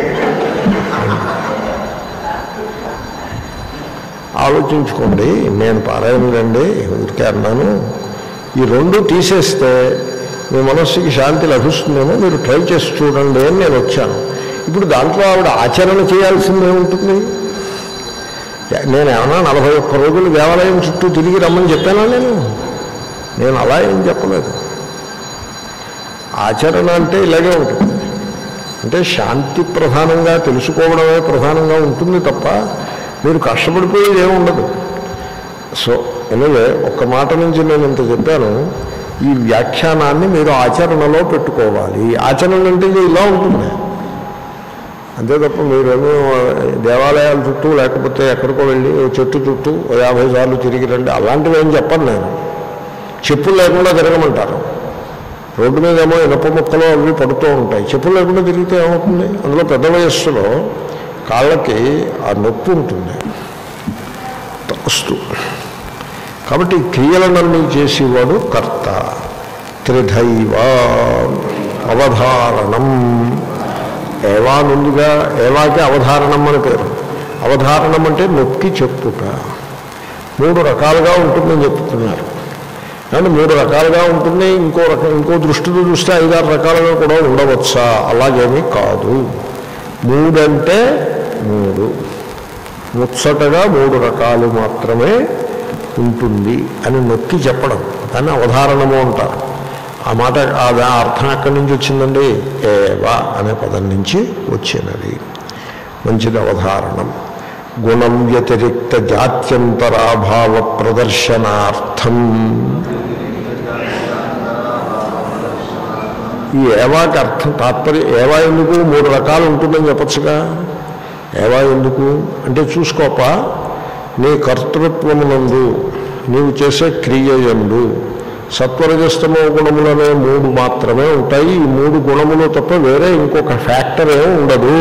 Speaker 1: ఆలోచించుకోండి నేను పారాయణండి ఊరికే అన్నాను ఈ రెండు తీసేస్తే మీ మనస్సుకి శాంతి లభిస్తుందేమో మీరు ట్రై చేసి చూడండి అని నేను వచ్చాను ఇప్పుడు దాంట్లో ఆవిడ ఆచరణ చేయాల్సిందే ఉంటుంది నేను ఏమన్నా నలభై ఒక్క రోజులు దేవాలయం చుట్టూ తిరిగి రమ్మని చెప్పానా నేను నేను అలా ఏం చెప్పలేదు ఆచరణ అంటే ఇలాగే ఉంటుంది అంటే శాంతి ప్రధానంగా తెలుసుకోవడమే ప్రధానంగా ఉంటుంది తప్ప మీరు కష్టపడిపోయేది ఏమి ఉండదు సో ఎనివే ఒక్క మాట నుంచి నేను ఇంత చెప్పాను ఈ వ్యాఖ్యానాన్ని మీరు ఆచరణలో పెట్టుకోవాలి ఆచరణ అంటే ఇది ఇలా ఉంటుంది అంతే తప్ప మీరేమో దేవాలయాల చుట్టూ లేకపోతే ఎక్కడికో వెళ్ళి ఓ చెట్టు చుట్టూ ఓ యాభై సార్లు తిరిగి రండి అలాంటివి ఏం చెప్పను నేను చెప్పులు లేకుండా తిరగమంటారు రోడ్డు మీద ఏమో ఇనప ముక్కలు అవి పడుతూ ఉంటాయి చెప్పులు లేకుండా తిరిగితే ఏమవుతుంది అందులో పెద్ద వయస్సులో కాళ్ళకి ఆ నొప్పి ఉంటుంది వస్తు కాబట్టి ఈ క్రియలనన్నీ చేసేవాడు కర్త త్రిధైవ అవధారణం ఏవా ముందుగా ఏవాకి అవధారణం అని పేరు అవధారణం అంటే నొక్కి చెప్పుట మూడు రకాలుగా ఉంటుందని చెప్తున్నారు కానీ మూడు రకాలుగా ఉంటుంది ఇంకో రకం ఇంకో దృష్టితో చూస్తే ఐదారు రకాలుగా కూడా ఉండవచ్చా అలాగేమీ కాదు మూడంటే మూడు ముచ్చటగా మూడు రకాలు మాత్రమే ఉంటుంది అని నొక్కి చెప్పడం దాన్ని అవధారణము అంటారు ఆ మాట ఆ దా- అర్థం ఎక్కడి నుంచి వచ్చిందండి ఏవా అనే పదం నుంచి వచ్చినది మంచిది అవధారణం గుణం వ్యతిరిక్త జాత్యంతరాభావ ప్రదర్శనార్థం ఈ ఏవాకి అర్థం తాత్పర్యం ఏవా ఎందుకు మూడు రకాలు ఉంటుందని చెప్పచ్చుగా ఏవా ఎందుకు అంటే చూసుకోప నీ కర్తృత్వమునందు నీవు చేసే క్రియయందు సత్వరజస్తమో గుణములనే మూడు మాత్రమే ఉంటాయి ఈ మూడు గుణములు తప్ప వేరే ఇంకొక ఫ్యాక్టర్ ఏమి ఉండదు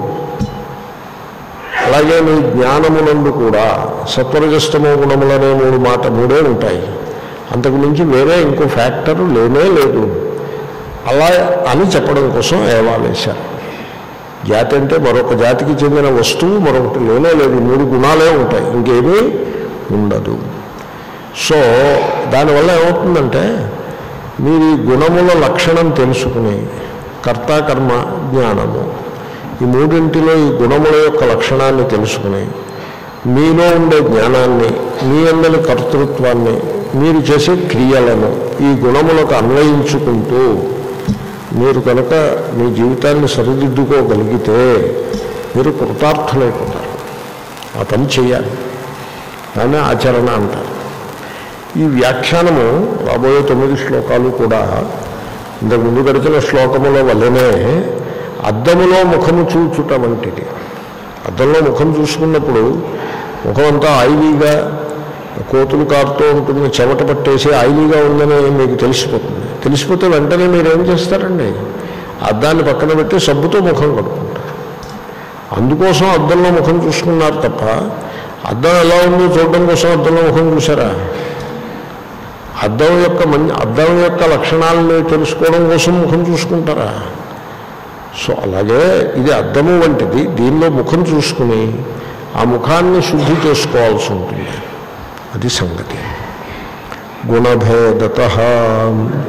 Speaker 1: అలాగే నీ జ్ఞానమునందు కూడా సత్వరజస్తమో గుణములనే మూడు మాట మూడే ఉంటాయి అంతకు మించి వేరే ఇంకో ఫ్యాక్టర్ లేనే లేదు అలా అని చెప్పడం కోసం ఏవాలేశారు జాతి అంటే మరొక జాతికి చెందిన వస్తువు మరొకటి లేనే లేదు మూడు గుణాలే ఉంటాయి ఇంకేమీ ఉండదు సో దానివల్ల ఏమవుతుందంటే మీరు ఈ గుణముల లక్షణం తెలుసుకుని కర్తాకర్మ జ్ఞానము ఈ మూడింటిలో ఈ గుణముల యొక్క లక్షణాన్ని తెలుసుకుని మీలో ఉండే జ్ఞానాన్ని మీ అందరి కర్తృత్వాన్ని మీరు చేసే క్రియలను ఈ గుణములకు అన్వయించుకుంటూ మీరు కనుక మీ జీవితాన్ని సరిదిద్దుకోగలిగితే మీరు కృతార్థులైపోతారు ఆ పని చేయాలి దాన్ని ఆచరణ అంటారు ఈ వ్యాఖ్యానము రాబోయే తొమ్మిది శ్లోకాలు కూడా ఇంతకు ముందు గడిచిన శ్లోకముల వల్లనే అద్దములో ముఖము చూచుట వంటిది అద్దంలో ముఖం చూసుకున్నప్పుడు ముఖం అంతా ఆయిలీగా కోతులు కారుతూ ఉంటుంది చెమట పట్టేసి ఆయిలీగా ఉందని మీకు తెలిసిపోతుంది తెలిసిపోతే వెంటనే మీరు ఏం చేస్తారండి అద్దాన్ని పక్కన పెట్టి సబ్బుతో ముఖం కడుక్కుంటారు అందుకోసం అద్దంలో ముఖం చూసుకున్నారు తప్ప అద్దం ఎలా ఉందో చూడడం కోసం అద్దంలో ముఖం చూసారా అద్దం యొక్క మం అద్దం యొక్క లక్షణాలను తెలుసుకోవడం కోసం ముఖం చూసుకుంటారా సో అలాగే ఇది అద్దము వంటిది దీనిలో ముఖం చూసుకుని ఆ ముఖాన్ని శుద్ధి చేసుకోవాల్సి ఉంటుంది అది సంగతి గుణభేదత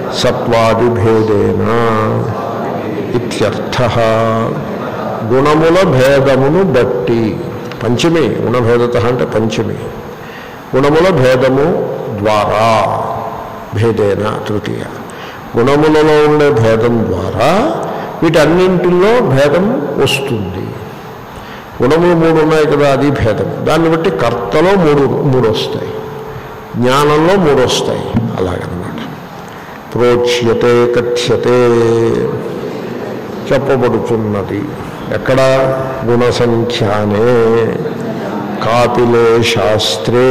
Speaker 1: సత్వాదిభేదేన ఇత్యర్థ గుణముల భేదమును బట్టి పంచమి గుణభేదత అంటే పంచమి గుణముల భేదము ద్వారా భేదేన తృతీయ గుణములలో ఉండే భేదం ద్వారా వీటన్నింటిలో భేదం వస్తుంది గుణములు మూడు ఉన్నాయి కదా అది భేదం దాన్ని బట్టి కర్తలో మూడు మూడు వస్తాయి జ్ఞానంలో మూడు వస్తాయి అలాగనమాట ప్రోచ్యతే కథ్యతే చెప్పబడుతున్నది ఎక్కడ గుణసంఖ్యానే కాపిలే శాస్త్రే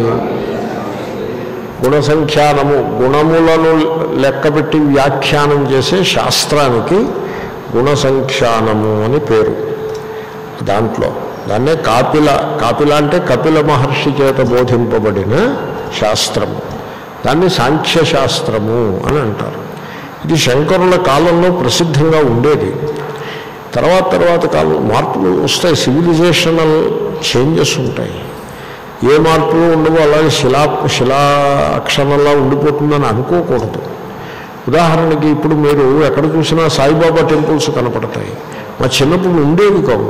Speaker 1: గుణసంఖ్యానము గుణములను లెక్కపెట్టి వ్యాఖ్యానం చేసే శాస్త్రానికి గుణసంఖ్యానము అని పేరు దాంట్లో దాన్నే కాపిల కాపిల అంటే కపిల మహర్షి చేత బోధింపబడిన శాస్త్రము దాన్ని సాంఖ్య శాస్త్రము అని అంటారు ఇది శంకరుల కాలంలో ప్రసిద్ధంగా ఉండేది తర్వాత తర్వాత కాలం మార్పులు వస్తాయి సివిలైజేషనల్ చేంజెస్ ఉంటాయి ఏ మార్పులు ఉండవో అలాగే శిలా శిలా అక్షరంలా ఉండిపోతుందని అనుకోకూడదు ఉదాహరణకి ఇప్పుడు మీరు ఎక్కడ చూసినా సాయిబాబా టెంపుల్స్ కనపడతాయి మా చిన్నప్పుడు ఉండేవి కావు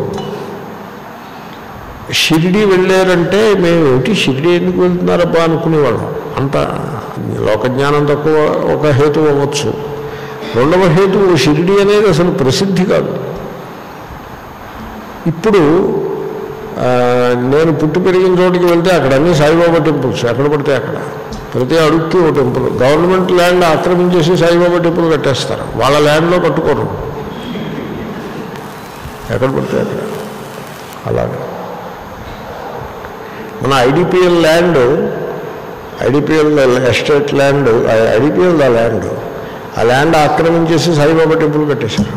Speaker 1: షిరిడి వెళ్ళారంటే మేము ఏమిటి షిరిడి ఎందుకు వెళ్తున్నారబ్బా అనుకునేవాళ్ళం అంత లోకజ్ఞానం తక్కువ ఒక హేతు అవ్వచ్చు రెండవ హేతు షిరిడి అనేది అసలు ప్రసిద్ధి కాదు ఇప్పుడు ఆ, నేను పుట్టి పెరిగిన చోటికి వెళ్తే అక్కడ అన్ని సాయిబాబా టెంపుల్స్ ఎక్కడ పడితే అక్కడ ప్రతి అడుగుకి ఓ టెంపుల్ గవర్నమెంట్ ల్యాండ్ ఆక్రమించేసి సాయిబాబా టెంపుల్ కట్టేస్తారు వాళ్ళ ల్యాండ్లో కట్టుకోరు ఎక్కడ పడితే అక్కడ అలాగే మన IDPL land IDPL estate land IDPL దా ల్యాండ్ ఆ ల్యాండ్ ఆక్రమించేసి సాయిబాబా టెంపుల్ కట్టేశారు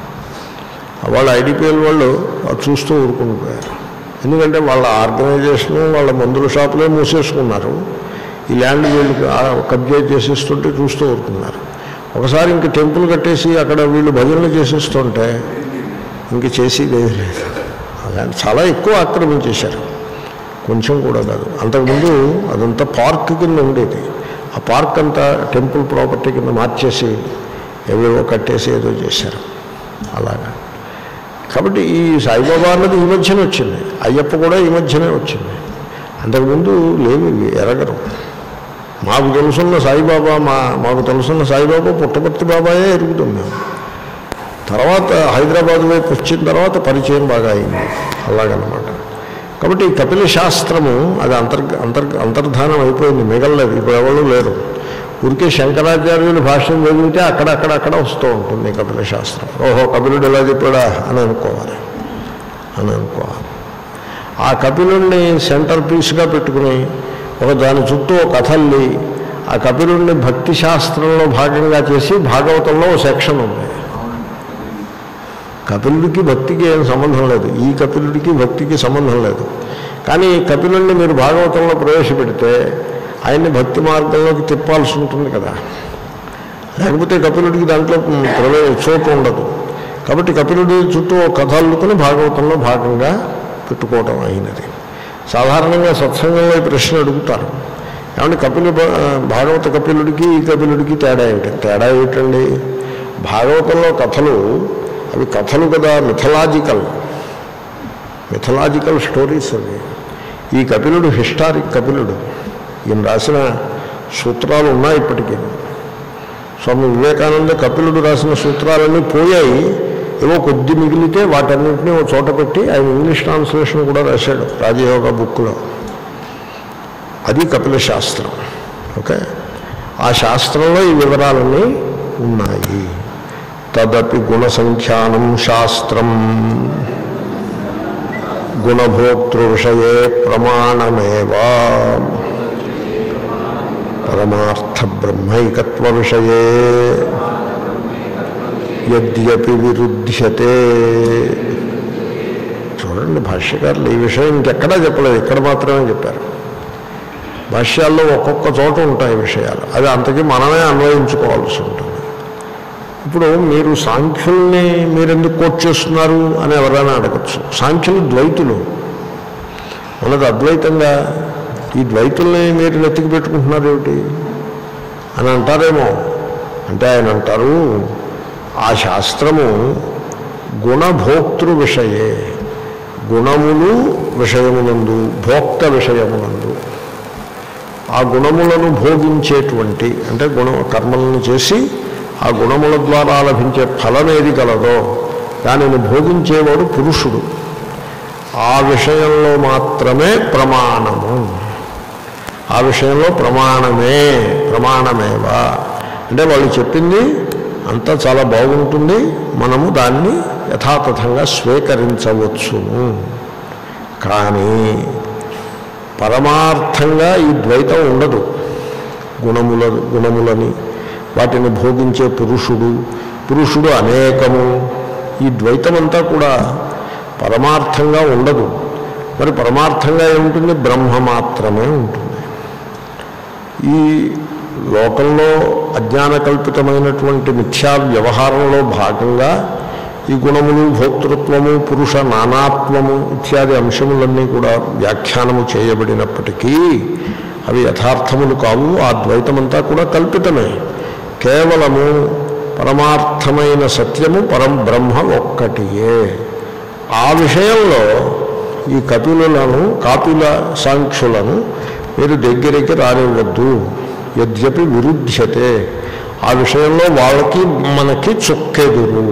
Speaker 1: వాళ్ళ ఐడిపిఎల్ వాళ్ళు అది చూస్తూ ఊరుకుంటున్నారు ఎందుకంటే వాళ్ళ ఆర్గనైజేషను వాళ్ళ మందుల షాపులే మూసేసుకున్నారు ఈ ల్యాండ్ వీళ్ళు కబ్జా చేసేస్తుంటే చూస్తూ ఊరుకున్నారు ఒకసారి ఇంక టెంపుల్ కట్టేసి అక్కడ వీళ్ళు భజనలు చేసేస్తుంటే ఇంక చేసేది ఏమీ లేదు ఆ ల్యాండ్ చాలా ఎక్కువ ఆక్రమించేశారు కొంచెం కూడా కాదు అంతకుముందు అదంతా పార్క్ కింద ఉండేది ఆ పార్క్ అంతా టెంపుల్ ప్రాపర్టీ కింద మార్చేసి ఏవేవో కట్టేసి ఏదో చేశారు అలాగా కాబట్టి ఈ సాయిబాబా అన్నది ఈ మధ్యనే వచ్చింది అయ్యప్ప కూడా ఈ మధ్యనే వచ్చింది అంతకుముందు లేవు ఇవి ఎరగరు మాకు తెలుసున్న సాయిబాబా మా మాకు తెలుసున్న సాయిబాబా పుట్టపర్తి బాబాయే ఎరుగుతాం మేము తర్వాత హైదరాబాద్ వైపు వచ్చిన తర్వాత పరిచయం బాగా అయింది అలాగనమాట కాబట్టి ఈ కపిల శాస్త్రము అది అంతర్గ అంతర్ అంతర్ధానం అయిపోయింది మిగలలేదు ఇప్పుడు ఎవరు లేరు ఊరికే శంకరాచార్యులు భాష్యం చదివితే అక్కడక్కడ అక్కడ వస్తూ ఉంటుంది ఈ కపిల శాస్త్రం ఓహో కపిలుడు ఎలా చెప్పాడా అని అనుకోవాలి అని అనుకోవాలి ఆ కపిలుడిని సెంటర్ పీస్గా పెట్టుకుని ఒక దాని చుట్టూ ఒక కథల్లి ఆ కపిలుడిని భక్తి శాస్త్రంలో భాగంగా చేసి భాగవతంలో ఓ సెక్షన్ ఉంది కపిలుడికి భక్తికి ఏం సంబంధం లేదు ఈ కపిలుడికి భక్తికి సంబంధం లేదు కానీ ఈ కపిలుడిని మీరు భాగవతంలో ప్రవేశపెడితే ఆయన్ని భక్తి మార్గంలోకి తిప్పాల్సి ఉంటుంది కదా లేకపోతే కపిలుడికి దాంట్లో ప్రవే చోటు ఉండదు కాబట్టి కపిలుడి చుట్టూ ఒక కథ అల్లుకుని భాగవతంలో భాగంగా పెట్టుకోవటం అయినది సాధారణంగా సత్సంగంలో ఈ ప్రశ్న అడుగుతారు ఏమంటే కపిల భాగవత కపిలుడికి ఈ కపిలుడికి తేడా ఏమిటి తేడా ఏమిటండి భాగవతంలో కథలు అవి కథలు కదా మిథలాజికల్ మిథలాజికల్ స్టోరీస్ అవి ఈ కపిలుడు హిస్టారిక్ కపిలుడు ఈయన రాసిన సూత్రాలు ఉన్నాయి ఇప్పటికీ స్వామి వివేకానంద కపిలుడు రాసిన సూత్రాలన్నీ పోయాయి ఏవో కొద్ది మిగిలితే వాటన్నింటినీ ఒక చోట పెట్టి ఆయన ఇంగ్లీష్ ట్రాన్స్లేషన్ కూడా రాశాడు రాజయోగ బుక్లో అది కపిల శాస్త్రం ఓకే ఆ శాస్త్రంలో ఈ వివరాలన్నీ ఉన్నాయి తదపి గుణసంఖ్యానం శాస్త్రం గుణభోక్తృ విషయే ప్రమాణమేవా పరమార్థ బ్రహ్మైకత్వ విషయే యద్యపి విరుధ్యతే చూడండి భాష్యకారులు ఈ విషయం ఇంకెక్కడా చెప్పలేదు ఇక్కడ మాత్రమే చెప్పారు భాష్యాల్లో ఒక్కొక్క చోట ఉంటాయి విషయాలు అది అంతకీ మనమే అన్వయించుకోవాల్సి ఉంటుంది ఇప్పుడు మీరు సాంఖ్యుల్ని మీరు ఎందుకు కోట్ చేస్తున్నారు అని ఎవరైనా అడగచ్చు సాంఖ్యులు ద్వైతులు మనది అద్వైతంగా ఈ ద్వైతుల్ని మీరు నెత్తికి పెట్టుకుంటున్నారు ఏమిటి అని అంటారేమో అంటే ఆయన అంటారు ఆ శాస్త్రము గుణభోక్తృ విషయే గుణములు విషయమునందు భోక్త విషయమునందు ఆ గుణములను భోగించేటువంటి అంటే గుణ కర్మలను చేసి ఆ గుణముల ద్వారా లభించే ఫలం ఏది కలదో దానిని భోగించేవాడు పురుషుడు ఆ విషయంలో మాత్రమే ప్రమాణము ఆ విషయంలో ప్రమాణమే ప్రమాణమేవా అంటే వాళ్ళు చెప్పింది అంతా చాలా బాగుంటుంది మనము దాన్ని యథాతథంగా స్వీకరించవచ్చును కానీ పరమార్థంగా ఈ ద్వైతం ఉండదు గుణముల గుణములని వాటిని భోగించే పురుషుడు పురుషుడు అనేకము ఈ ద్వైతం అంతా కూడా పరమార్థంగా ఉండదు మరి పరమార్థంగా ఏముంటుంది బ్రహ్మ మాత్రమే ఉంటుంది ఈ లోకంలో అజ్ఞాన కల్పితమైనటువంటి మిథ్యా వ్యవహారంలో భాగంగా ఈ గుణములు భోక్తృత్వము పురుష నానాత్వము ఇత్యాది అంశములన్నీ కూడా వ్యాఖ్యానము చేయబడినప్పటికీ అవి యథార్థములు కావు ఆ ద్వైతమంతా కూడా కల్పితమే కేవలము పరమార్థమైన సత్యము పరం బ్రహ్మ ఒక్కటియే ఆ విషయంలో ఈ కపిలులను కాపిల సాంఖ్యులను మీరు దగ్గరికి రానివ్వద్దు యద్యపి విరుధ్యతే ఆ విషయంలో వాళ్ళకి మనకి చుక్కెదురు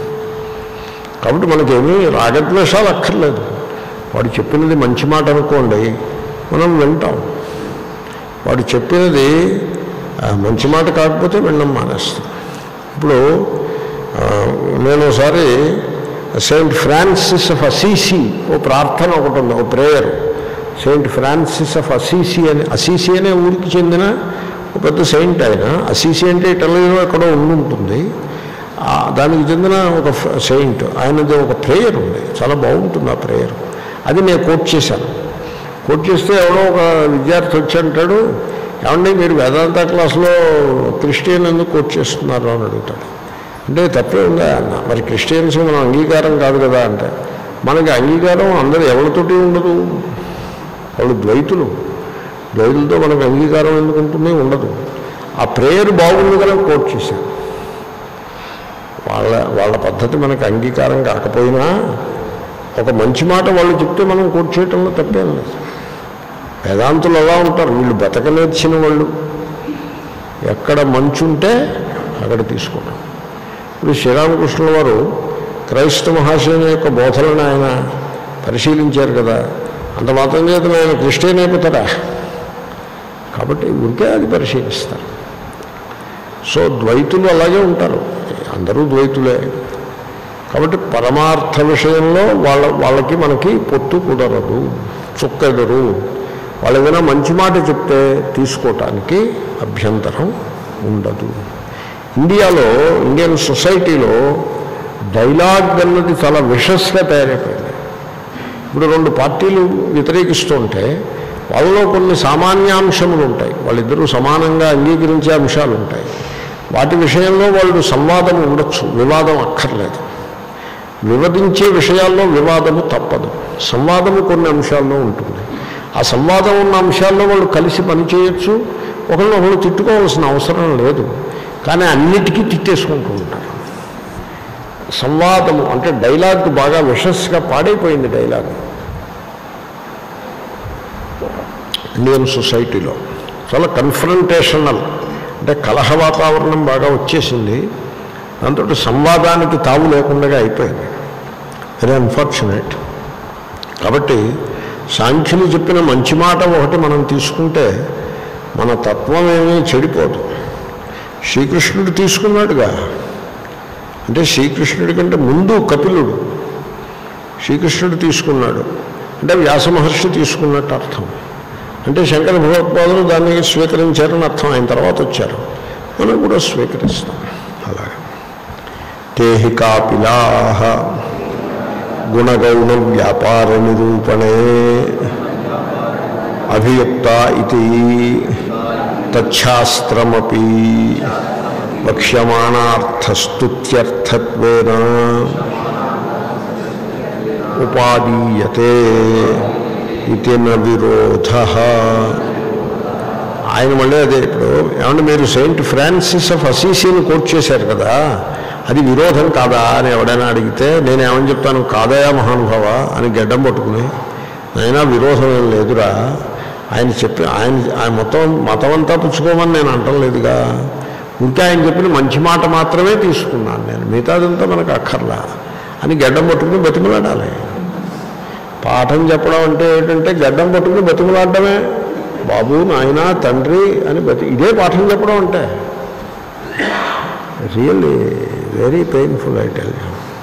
Speaker 1: కాబట్టి మనకేమీ రాగద్వేషాలు అక్కర్లేదు వాడు చెప్పినది మంచి మాట అనుకోండి మనం వింటాం వాడు చెప్పినది ఆ, మంచి మాట కాకపోతే వినడం మానేస్తాం ఇప్పుడు ఆ, నేను ఒకసారి సెయింట్ ఫ్రాన్సిస్ ఆఫ్ అసీసి ఓ ప్రార్థన ఒకటి ఉంది ఓ prayer Saint Francis of Assisi అని అసీసి అనే ఊరికి చెందిన ఒక పెద్ద సెయింట్ ఆయన అసీసి అంటే ఇటలీలో ఎక్కడో ఉండి ఉంటుంది ఆ, దానికి చెందిన ఒక ఫ- సెయింట్ ఆయనది ఒక ప్రేయర్ ఉంది చాలా బాగుంటుంది ఆ ప్రేయర్ అది నేను కోట్ చేశాను కోట్ చేస్తే ఎవడో ఒక విద్యార్థి వచ్చి అంటాడు ఏమండి మీరు వేదాంత క్లాస్లో క్రిస్టియన్ ఎందుకు కోట్ చేస్తున్నారు అని అడుగుతాడు అంటే తప్పే ఉందా అన్న మరి క్రిస్టియన్స్ మనం అంగీకారం కాదు కదా అంటే మనకి అంగీకారం అందరు ఎవరితోటి ఉండదు వాళ్ళు ద్వైతులు ద్వైతులతో మనకు అంగీకారం ఎందుకు ఉంటుంది ఉండదు ఆ ప్రేయర్ బాగుంది కదా కోట్ చేశాను వాళ్ళ వాళ్ళ పద్ధతి మనకు అంగీకారం కాకపోయినా ఒక మంచి మాట వాళ్ళు చెప్తే మనం కోట్ చేయటంలో తప్పేం లేదు వేదాంతులు అలా ఉంటారు వీళ్ళు బతక నేర్చిన వాళ్ళు ఎక్కడ మంచు ఉంటే అక్కడ తీసుకోవడం ఇప్పుడు శ్రీరామకృష్ణుల వారు క్రైస్త మహాశయుని యొక్క బోధలను ఆయన పరిశీలించారు కదా అంత మాత్రం చేత ఆయన క్రిస్టియన్ అయిపోతారా కాబట్టి ఊరికే అది పరిశీలిస్తారు సో ద్వైతులు అలాగే ఉంటారు అందరూ ద్వైతులే కాబట్టి పరమార్థ విషయంలో వాళ్ళ వాళ్ళకి మనకి పొత్తు కుదరదు చుక్కెదరు వాళ్ళు ఏదైనా మంచి మాట చెప్తే తీసుకోవటానికి అభ్యంతరం ఉండదు ఇండియాలో ఇండియన్ సొసైటీలో డైలాగ్ అన్నది చాలా విషస్గా తయారైపోయింది ఇప్పుడు రెండు పార్టీలు వ్యతిరేకిస్తుంటే వాళ్ళలో కొన్ని సామాన్యాంశములు ఉంటాయి వాళ్ళిద్దరూ సమానంగా అంగీకరించే అంశాలు ఉంటాయి వాటి విషయంలో వాళ్ళు సంవాదం ఉండొచ్చు వివాదం అక్కర్లేదు వివరించే విషయాల్లో వివాదము తప్పదు సంవాదము కొన్ని అంశాల్లో ఉంటుంది ఆ సంవాదం ఉన్న అంశాల్లో వాళ్ళు కలిసి పనిచేయచ్చు ఒకళ్ళు ఒకళ్ళు తిట్టుకోవాల్సిన అవసరం లేదు కానీ అన్నిటికీ తిట్టేసుకుంటూ ఉంటారు సంవాదము అంటే డైలాగ్ బాగా విషస్గా పాడైపోయింది డైలాగ్ ఇండియన్ సొసైటీలో చాలా కన్ఫరంటేషనల్ అంటే కలహ వాతావరణం బాగా వచ్చేసింది దాంతో సంవాదానికి తావు లేకుండా అయిపోయింది వెరీ అన్ఫార్చునేట్ కాబట్టి సాంఖ్యులు చెప్పిన మంచి మాట ఒకటి మనం తీసుకుంటే మన తత్వం ఏమీ చెడిపోదు శ్రీకృష్ణుడు తీసుకున్నాడుగా అంటే శ్రీకృష్ణుడి కంటే ముందు కపిలుడు శ్రీకృష్ణుడు తీసుకున్నాడు అంటే వ్యాస మహర్షి తీసుకున్నట్టు అర్థం అంటే శంకర భగవత్పాదులు దాన్ని స్వీకరించారని అర్థం అయిన తర్వాత వచ్చారు మనం కూడా స్వీకరిస్తాం అలాగే తేహి కాపిలా గుణగౌణ వ్యాపార నిరూపణే అభియుక్త ఇది తచ్ఛాస్త్రమపి వక్ష్యమాణార్థస్తుత్యర్థత్వేన ఉపాదీయతే ఇది న విరోధ ఆయన మళ్ళీ అదే ఇప్పుడు ఏమంటే మీరు సెయింట్ ఫ్రాన్సిస్ ఆఫ్ అసీసీని కోట్ చేశారు కదా అది విరోధం కాదా అని ఎవడైనా అడిగితే నేను ఏమని చెప్తాను కాదయా మహానుభావ అని గడ్డం పట్టుకుని అయినా విరోధం ఏం లేదురా ఆయన చెప్పి ఆయన ఆయన మొత్తం మతం అంతా పుచ్చుకోమని నేను అంటం లేదుగా ఉంటే ఆయన చెప్పిన మంచి మాట మాత్రమే తీసుకున్నాను నేను మిగతాదంతా మనకు అక్కర్లా అని గడ్డం పట్టుకుని బతిమలాడాలి పాఠం చెప్పడం అంటే ఏంటంటే గడ్డం పట్టుకుని బతిమలాడడమే బాబు నాయన తండ్రి అని బతి ఇదే పాఠం చెప్పడం అంటే really very painful I tell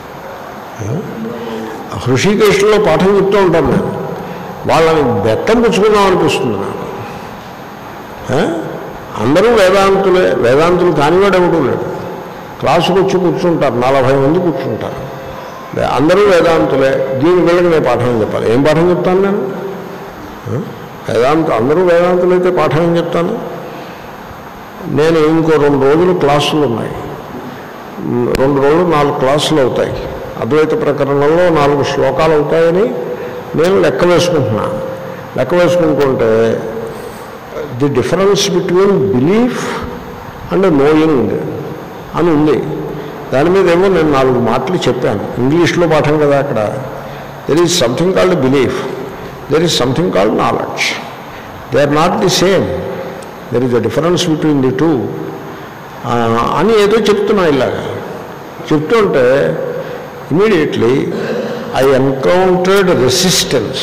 Speaker 1: హృషికేశ్లో పాఠం చెప్తూ ఉంటాను నేను వాళ్ళని బెత్తం పుచ్చుకుందాం అనిపిస్తుంది నాకు ఆ? అందరూ వేదాంతులే వేదాంతులు కానివాడు ఎవడూ లేడు క్లాసుకు వచ్చి కూర్చుంటారు నలభై మంది కూర్చుంటారు లే- అందరూ వేదాంతులే దీని వీళ్ళకి నేను పాఠం చెప్పాలి ఏం పాఠం చెప్తాను నేను ఆ? వేదాంత అందరూ వేదాంతులైతే పాఠం ఏం చెప్తాను నేను ఇంకో రెండు రోజులు క్లాసులు ఉన్నాయి ఉమ్, రెండు రోజులు నాలుగు క్లాసులు అవుతాయి అద్వైత ప్రకరణంలో నాలుగు శ్లోకాలు అవుతాయని నేను లెక్క వేసుకుంటున్నా లెక్క వేసుకుంటుంటే the difference between belief and knowing అని ఉంది దాని మీద ఏమో నేను నాలుగు మాటలు చెప్పాను ఇంగ్లీష్లో పాఠం కదా అక్కడ there is something called belief there is something called knowledge they are not the same there is the difference between the two అని ఏదో చెప్తున్నా ఇలాగా చెప్తుంటే immediately I encountered resistance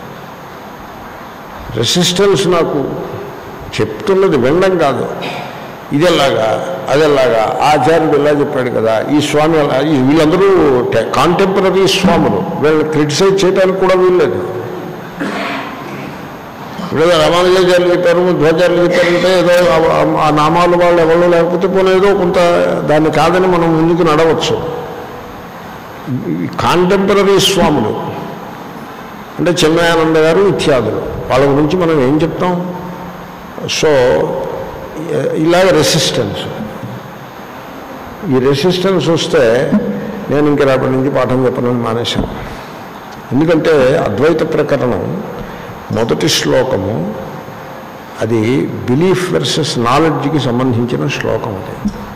Speaker 1: resistance నాకు చెప్తున్నది వినడం కాదు ఇదెలాగా అదెలాగా ఆచార్యుడు ఇలా చెప్పాడు కదా ఈ స్వామి అలా ఈ వీళ్ళందరూ కాంటెంపరీ స్వాములు వీళ్ళని క్రిటిసైజ్ చేయడానికి కూడా వీల్లేదు ఇప్పుడు రామానుజాచార్యులు చెప్పారు ధ్వజార్యులు చెప్పారంటే ఏదో ఆ- ఆ నామాలు వాళ్ళు ఎవరు లేకపోతే పోనీ ఏదో కొంత దాన్ని కాదని మనం ముందుకు నడవచ్చు కాంటెంపరీ స్వాములు అంటే చిన్మయానంద గారు ఇత్యాదులు వాళ్ళ గురించి మనం ఏం చెప్తాం సో ఇ- ఇలాగ రెసిస్టెన్స్ ఈ రెసిస్టెన్స్ వస్తే నేను ఇంక రేపటి నుంచి పాఠం చెప్పనని మానేశాను ఎందుకంటే అద్వైత ప్రకరణం మొదటి శ్లోకము అది బిలీఫ్ వర్సెస్ నాలెడ్జ్కి సంబంధించిన శ్లోకం అది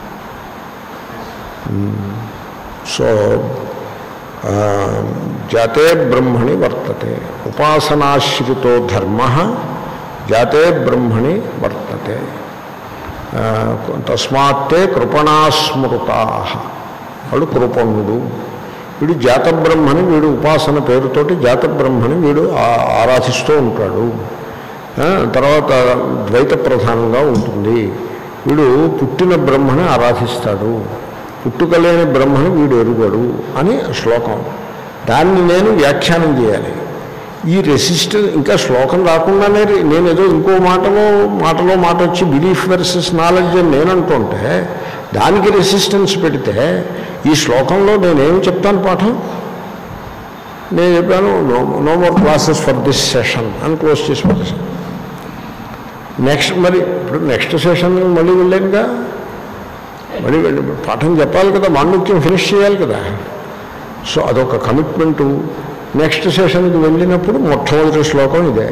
Speaker 1: మ్మ్. సో ఆ, జాతే బ్రహ్మణి వర్తతే ఉపాసనాశ్రితో ధర్మ జాతే బ్రహ్మణి వర్తతే ఆ, తస్మాత్తే కృపణాస్మృతా వాడు కృపణుడు వీడు జాత బ్రహ్మని వీడు ఉపాసన పేరుతోటి జాత బ్రహ్మని వీడు ఆ- ఆరాధిస్తూ ఉంటాడు ఆ, తర్వాత ద్వైత ప్రధానంగా ఉంటుంది వీడు పుట్టిన బ్రహ్మని ఆరాధిస్తాడు పుట్టుక లేని బ్రహ్మని వీడు ఎరుగడు అని శ్లోకం దాన్ని నేను వ్యాఖ్యానం చేయాలి ఈ రెసిస్టెన్స్ ఇంకా శ్లోకం రాకుండానే రే- నేను ఏదో ఇంకో మాటలో మాటలో మాట వచ్చి బిలీఫ్ వర్సెస్ నాలెడ్జ్ అని నేను అంటుంటే దానికి రెసిస్టెన్స్ పెడితే ఈ శ్లోకంలో నేనేం చెప్తాను పాఠం నేను చెప్పాను no no more classes for this session అని క్లోజ్ చేసి పట్టేసాను నెక్స్ట్ మరి ఇప్పుడు నెక్స్ట్ సెషన్ మళ్ళీ వెళ్ళానుగా మళ్ళీ వెళ్ళి పాఠం చెప్పాలి కదా మాండుక్యం ఫినిష్ చేయాలి కదా సో అదొక కమిట్మెంటు నెక్స్ట్ సెషన్కి వెళ్ళినప్పుడు మొట్టమొదటి శ్లోకం ఇదే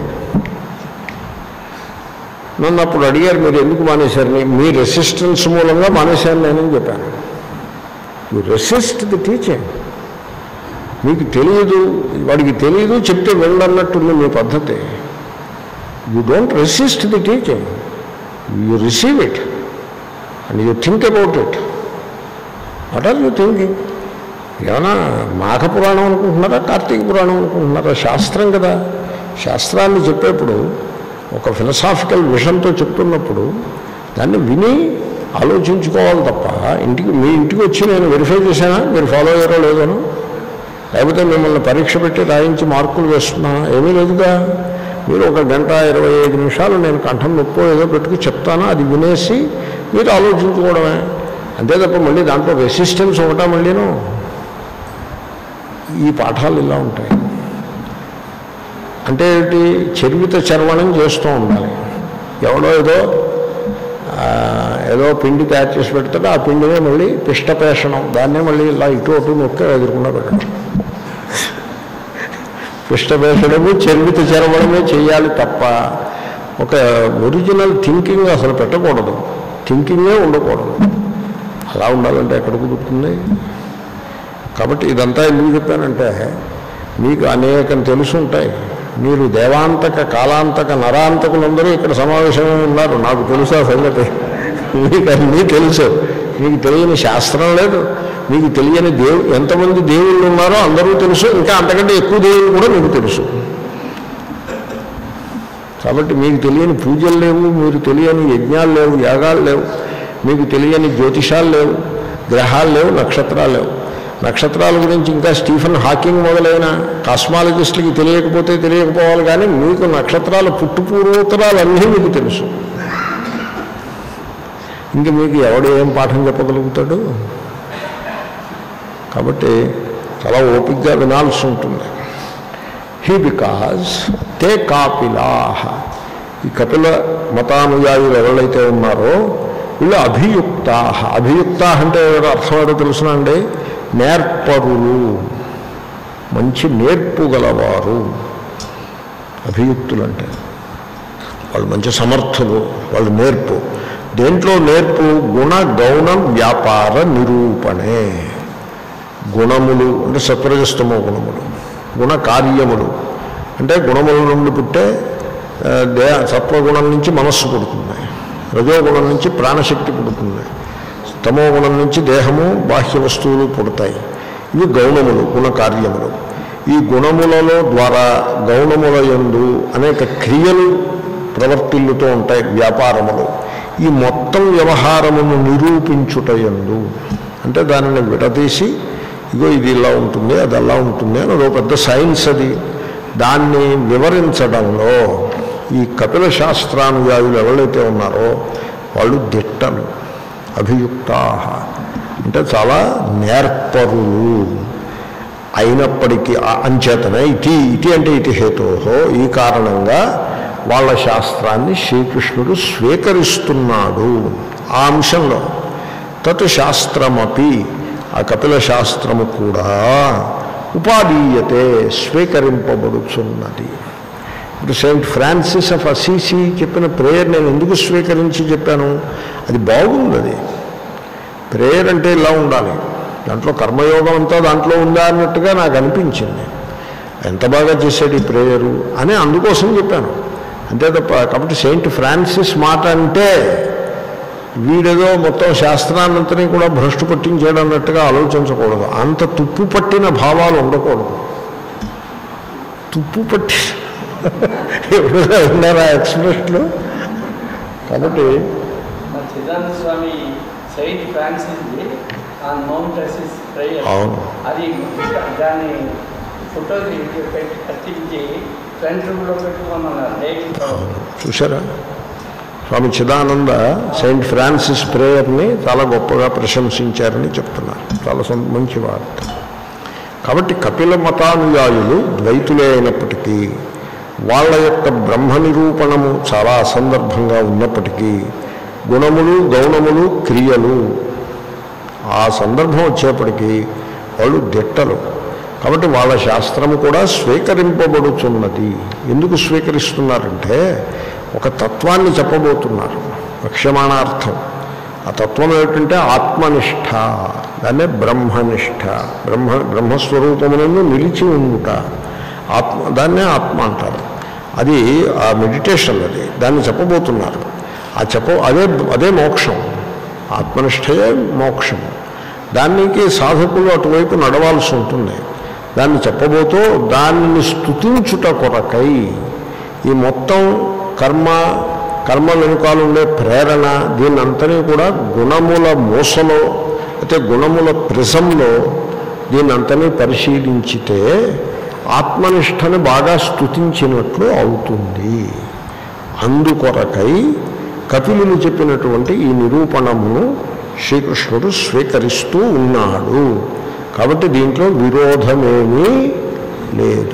Speaker 1: నన్ను అప్పుడు అడిగారు మీరు ఎందుకు మానేశారని మీ రెసిస్టెన్స్ మూలంగా మానేశాను నేనని చెప్పాను యు రెసిస్ట్ ది టీచింగ్ మీకు తెలియదు వాడికి తెలియదు చెప్తే వెళ్ళన్నట్టుంది మీ పద్ధతి you don't resist the teaching you receive it and you think about it what are you thinking ఏమైనా మాఘ పురాణం అనుకుంటున్నారా కార్తీక పురాణం అనుకుంటున్నారా శాస్త్రం కదా శాస్త్రాన్ని చెప్పేప్పుడు ఒక ఫిలసాఫికల్ విషన్తో చెప్తున్నప్పుడు దాన్ని విని ఆలోచించుకోవాలి తప్ప ఇంటికి మీ ఇంటికి వచ్చి నేను వెరిఫై చేశానా మీరు ఫాలో అయ్యారో లేదనో లేకపోతే మిమ్మల్ని పరీక్ష పెట్టి రాయించి మార్కులు వేస్తున్నానా ఏమీ లేదుగా మీరు ఒక గంట ఇరవై ఐదు నిమిషాలు నేను కంఠం నొప్పో ఏదో పెట్టుకు చెప్తాను అది వినేసి మీరు ఆలోచించుకోవడమే అంతే తప్ప మళ్ళీ దాంట్లో రెసిస్టెన్స్ ఒకటా మళ్ళీను ఈ పాఠాలు ఇలా ఉంటాయి అంటే ఏంటి చర్విత చర్వణం చేస్తూ ఉండాలి ఎవడో ఏదో ఆ, ఏదో పిండి తయారు చేసి పెడతాడు ఆ పిండినే మళ్ళీ పిష్టపేషణం దాన్నే మళ్ళీ ఇలా ఇటు అటు నొక్కి ఎదుర్కొన్నా పెట్టడం పిష్టపేషణము చర్విత చరవడమే చేయాలి తప్ప ఒక ఒరిజినల్ థింకింగ్ అసలు పెట్టకూడదు థింకింగే ఉండకూడదు అలా ఉండాలంటే ఎక్కడ కుదురుతుంది కాబట్టి ఇదంతా ఎందుకు చెప్పానంటే మీకు అనేకం తెలుసుంటాయి మీరు దేవాంతక కాలాంతక నరాంతకులందరూ ఇక్కడ సమావేశమై ఉన్నారు నాకు తెలుసు ఆ సంగతి మీకు అన్నీ తెలుసు మీకు తెలియని శాస్త్రం లేదు మీకు తెలియని దేవు ఎంతమంది దేవుళ్ళు ఉన్నారో అందరూ తెలుసు ఇంకా అంతకంటే ఎక్కువ దేవుళ్ళు కూడా మీకు తెలుసు కాబట్టి మీకు తెలియని పూజలు లేవు మీరు తెలియని యజ్ఞాలు లేవు యాగాలు లేవు మీకు తెలియని జ్యోతిషాలు లేవు గ్రహాలు లేవు నక్షత్రాలు లేవు నక్షత్రాల గురించి ఇంకా స్టీఫెన్ హాకింగ్ మొదలైన కాస్మాలజిస్టులకి తెలియకపోతే తెలియకపోవాలి కానీ మీకు నక్షత్రాల పుట్టుపూర్వోత్తరాలన్నీ మీకు తెలుసు ఇంక మీకు ఎవడు ఏం పాఠం చెప్పగలుగుతాడు కాబట్టి చాలా ఓపికగా వినాల్సి ఉంటుంది హీ బికాజ్ తే కాపిలాహ ఈ కపిల మతానుయాయులు ఎవరైతే ఉన్నారో వీళ్ళు అభియుక్తా అభియుక్త అంటే అర్థం ఏంటో తెలుసునా అండి నేర్పరులు మంచి నేర్పు గలవారు అభియుక్తులు అంటే వాళ్ళు మంచి సమర్థులు వాళ్ళు నేర్పు దేంట్లో నేర్పు గుణ గౌణ వ్యాపార నిరూపణే గుణములు అంటే సత్వరజస్తమో గుణములు గుణ కార్యములు అంటే గుణముల నుండి పుట్టే ఆ, దే సత్వగుణం నుంచి మనస్సు పుడుతుంది రజోగుణం నుంచి ప్రాణశక్తి పుడుతుంది తమో గుణం నుంచి దేహము బాహ్య వస్తువులు పుడతాయి ఇవి గౌణములు గుణ కార్యములు ఈ గుణములలో ద్వారా గౌణముల యందు అనేక క్రియలు ప్రవర్తిల్లుతూ ఉంటాయి వ్యాపారములు ఈ మొత్తం వ్యవహారమును నిరూపించుటయందు అంటే దానిని విడదీసి ఇగో ఇది ఇలా ఉంటుంది అది అలా ఉంటుంది అని అదో పెద్ద సైన్స్ అది దాన్ని వివరించడంలో ఈ కపిల శాస్త్రానుయాయులు ఎవరైతే ఉన్నారో వాళ్ళు దిట్టలు అభియుక్తా అంటే చాలా నేర్పరులు అయినప్పటికీ ఆ అంచేతనే ఇతి ఇతి అంటే ఇతి హేతోహో ఈ కారణంగా వాళ్ళ శాస్త్రాన్ని శ్రీకృష్ణుడు స్వీకరిస్తున్నాడు ఆ అంశంలో తత్ శాస్త్రమపి ఆ కపిల శాస్త్రము కూడా ఉపాదీయతే స్వీకరింపబడుచున్నది ఇప్పుడు సెయింట్ ఫ్రాన్సిస్ ఆఫ్ అసీసి చెప్పిన ప్రేయర్ నేను ఎందుకు స్వీకరించి చెప్పాను అది బాగుంది అది ప్రేయర్ అంటే ఇలా ఉండాలి దాంట్లో కర్మయోగం అంతా దాంట్లో ఉందా అన్నట్టుగా నాకు అనిపించింది ఎంత బాగా చేశాడు ఈ ప్రేయరు అని అందుకోసం చెప్పాను అంతే తప్ప కాబట్టి సెయింట్ ఫ్రాన్సిస్ మాట అంటే వీడేదో మొత్తం శాస్త్రాన్నంతని కూడా భ్రష్టు పట్టించాడు అన్నట్టుగా ఆలోచించకూడదు అంత తుప్పు పట్టిన భావాలు ఉండకూడదు తుప్పు పట్టి ఎప్పుడైనా విన్నారా ఎక్స్ప్రెస్లో కాబట్టి
Speaker 2: మా చిదానంద స్వామి సైడ్ ఫ్రాన్సిస్ ఆ మౌంట్ అసిస్ ప్రేయర్
Speaker 1: అవును.
Speaker 2: అది దాన్ని ఫోటో పెట్టి కట్టించి ఫ్రంట్ రూమ్లో పెట్టుకున్నాను డైలీ
Speaker 1: చూసారా స్వామి చిదానంద సెయింట్ ఫ్రాన్సిస్ ప్రేయర్ని చాలా గొప్పగా ప్రశంసించారని చెప్తున్నారు చాలా సం- మంచి వార్త కాబట్టి కపిల మతానుయాయులు ద్వైతులే అయినప్పటికీ వాళ్ళ యొక్క బ్రహ్మ నిరూపణము చాలా అసందర్భంగా ఉన్నప్పటికీ గుణములు గౌణములు క్రియలు ఆ సందర్భం వచ్చేప్పటికీ వాళ్ళు దిట్టలు కాబట్టి వాళ్ళ శాస్త్రము కూడా స్వీకరింపబడుతున్నది ఎందుకు స్వీకరిస్తున్నారంటే ఒక తత్వాన్ని చెప్పబోతున్నారు లక్ష్యమాణార్థం ఆ తత్వం ఏమిటంటే ఆత్మనిష్ట దాన్నే బ్రహ్మనిష్ట బ్రహ్మ బ్రహ్మస్వరూపమునందు నిలిచి ఉండుట ఆత్మ దాన్నే ఆత్మ అంటారు అది ఆ మెడిటేషన్ అది దాన్ని చెప్పబోతున్నారు ఆ చెప్ప అదే అదే మోక్షం ఆత్మనిష్టయే మోక్షము దానికి సాధకులు అటువైపు నడవాల్సి ఉంటుంది దాన్ని చెప్పబోతూ దానిని స్తుతించుట కొరకై ఈ మొత్తం కర్మ కర్మ వెనుకాలు ఉండే ప్రేరణ దీన్నంతని కూడా గుణముల మూసలో అయితే గుణముల ప్రిజంలో దీన్నంతని పరిశీలించితే ఆత్మనిష్టని బాగా స్తుతించినట్లు అవుతుంది అందుకొరకై కపిలులు చెప్పినటువంటి ఈ నిరూపణమును శ్రీకృష్ణుడు స్వీకరిస్తూ ఉన్నాడు కాబట్టి దీంట్లో విరోధమేమీ లేదు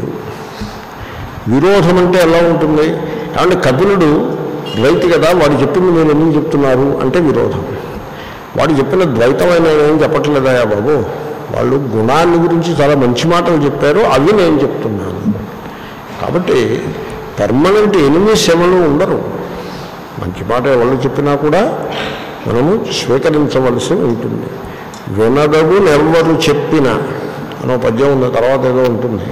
Speaker 1: విరోధం అంటే ఎలా ఉంటుంది కాబట్టి కపిలుడు ద్వైతి కదా వాడు చెప్పింది మీరు ఎందుకు చెప్తున్నారు అంటే విరోధం వాడు చెప్పిన ద్వైతమైన ఏం చెప్పట్లేదా బాబు వాళ్ళు గుణాన్ని గురించి చాలా మంచి మాటలు చెప్పారు అవి నేను చెప్తున్నాను కాబట్టి పర్మనెంట్ ఎనిమిస్ ఎవరు ఉండరు మంచి మాట ఎవరు చెప్పినా కూడా మనము స్వీకరించవలసి ఉంటుంది వినదగు ఎవరు చెప్పిన అనో పద్యం ఉంది తర్వాత ఏదో ఉంటుంది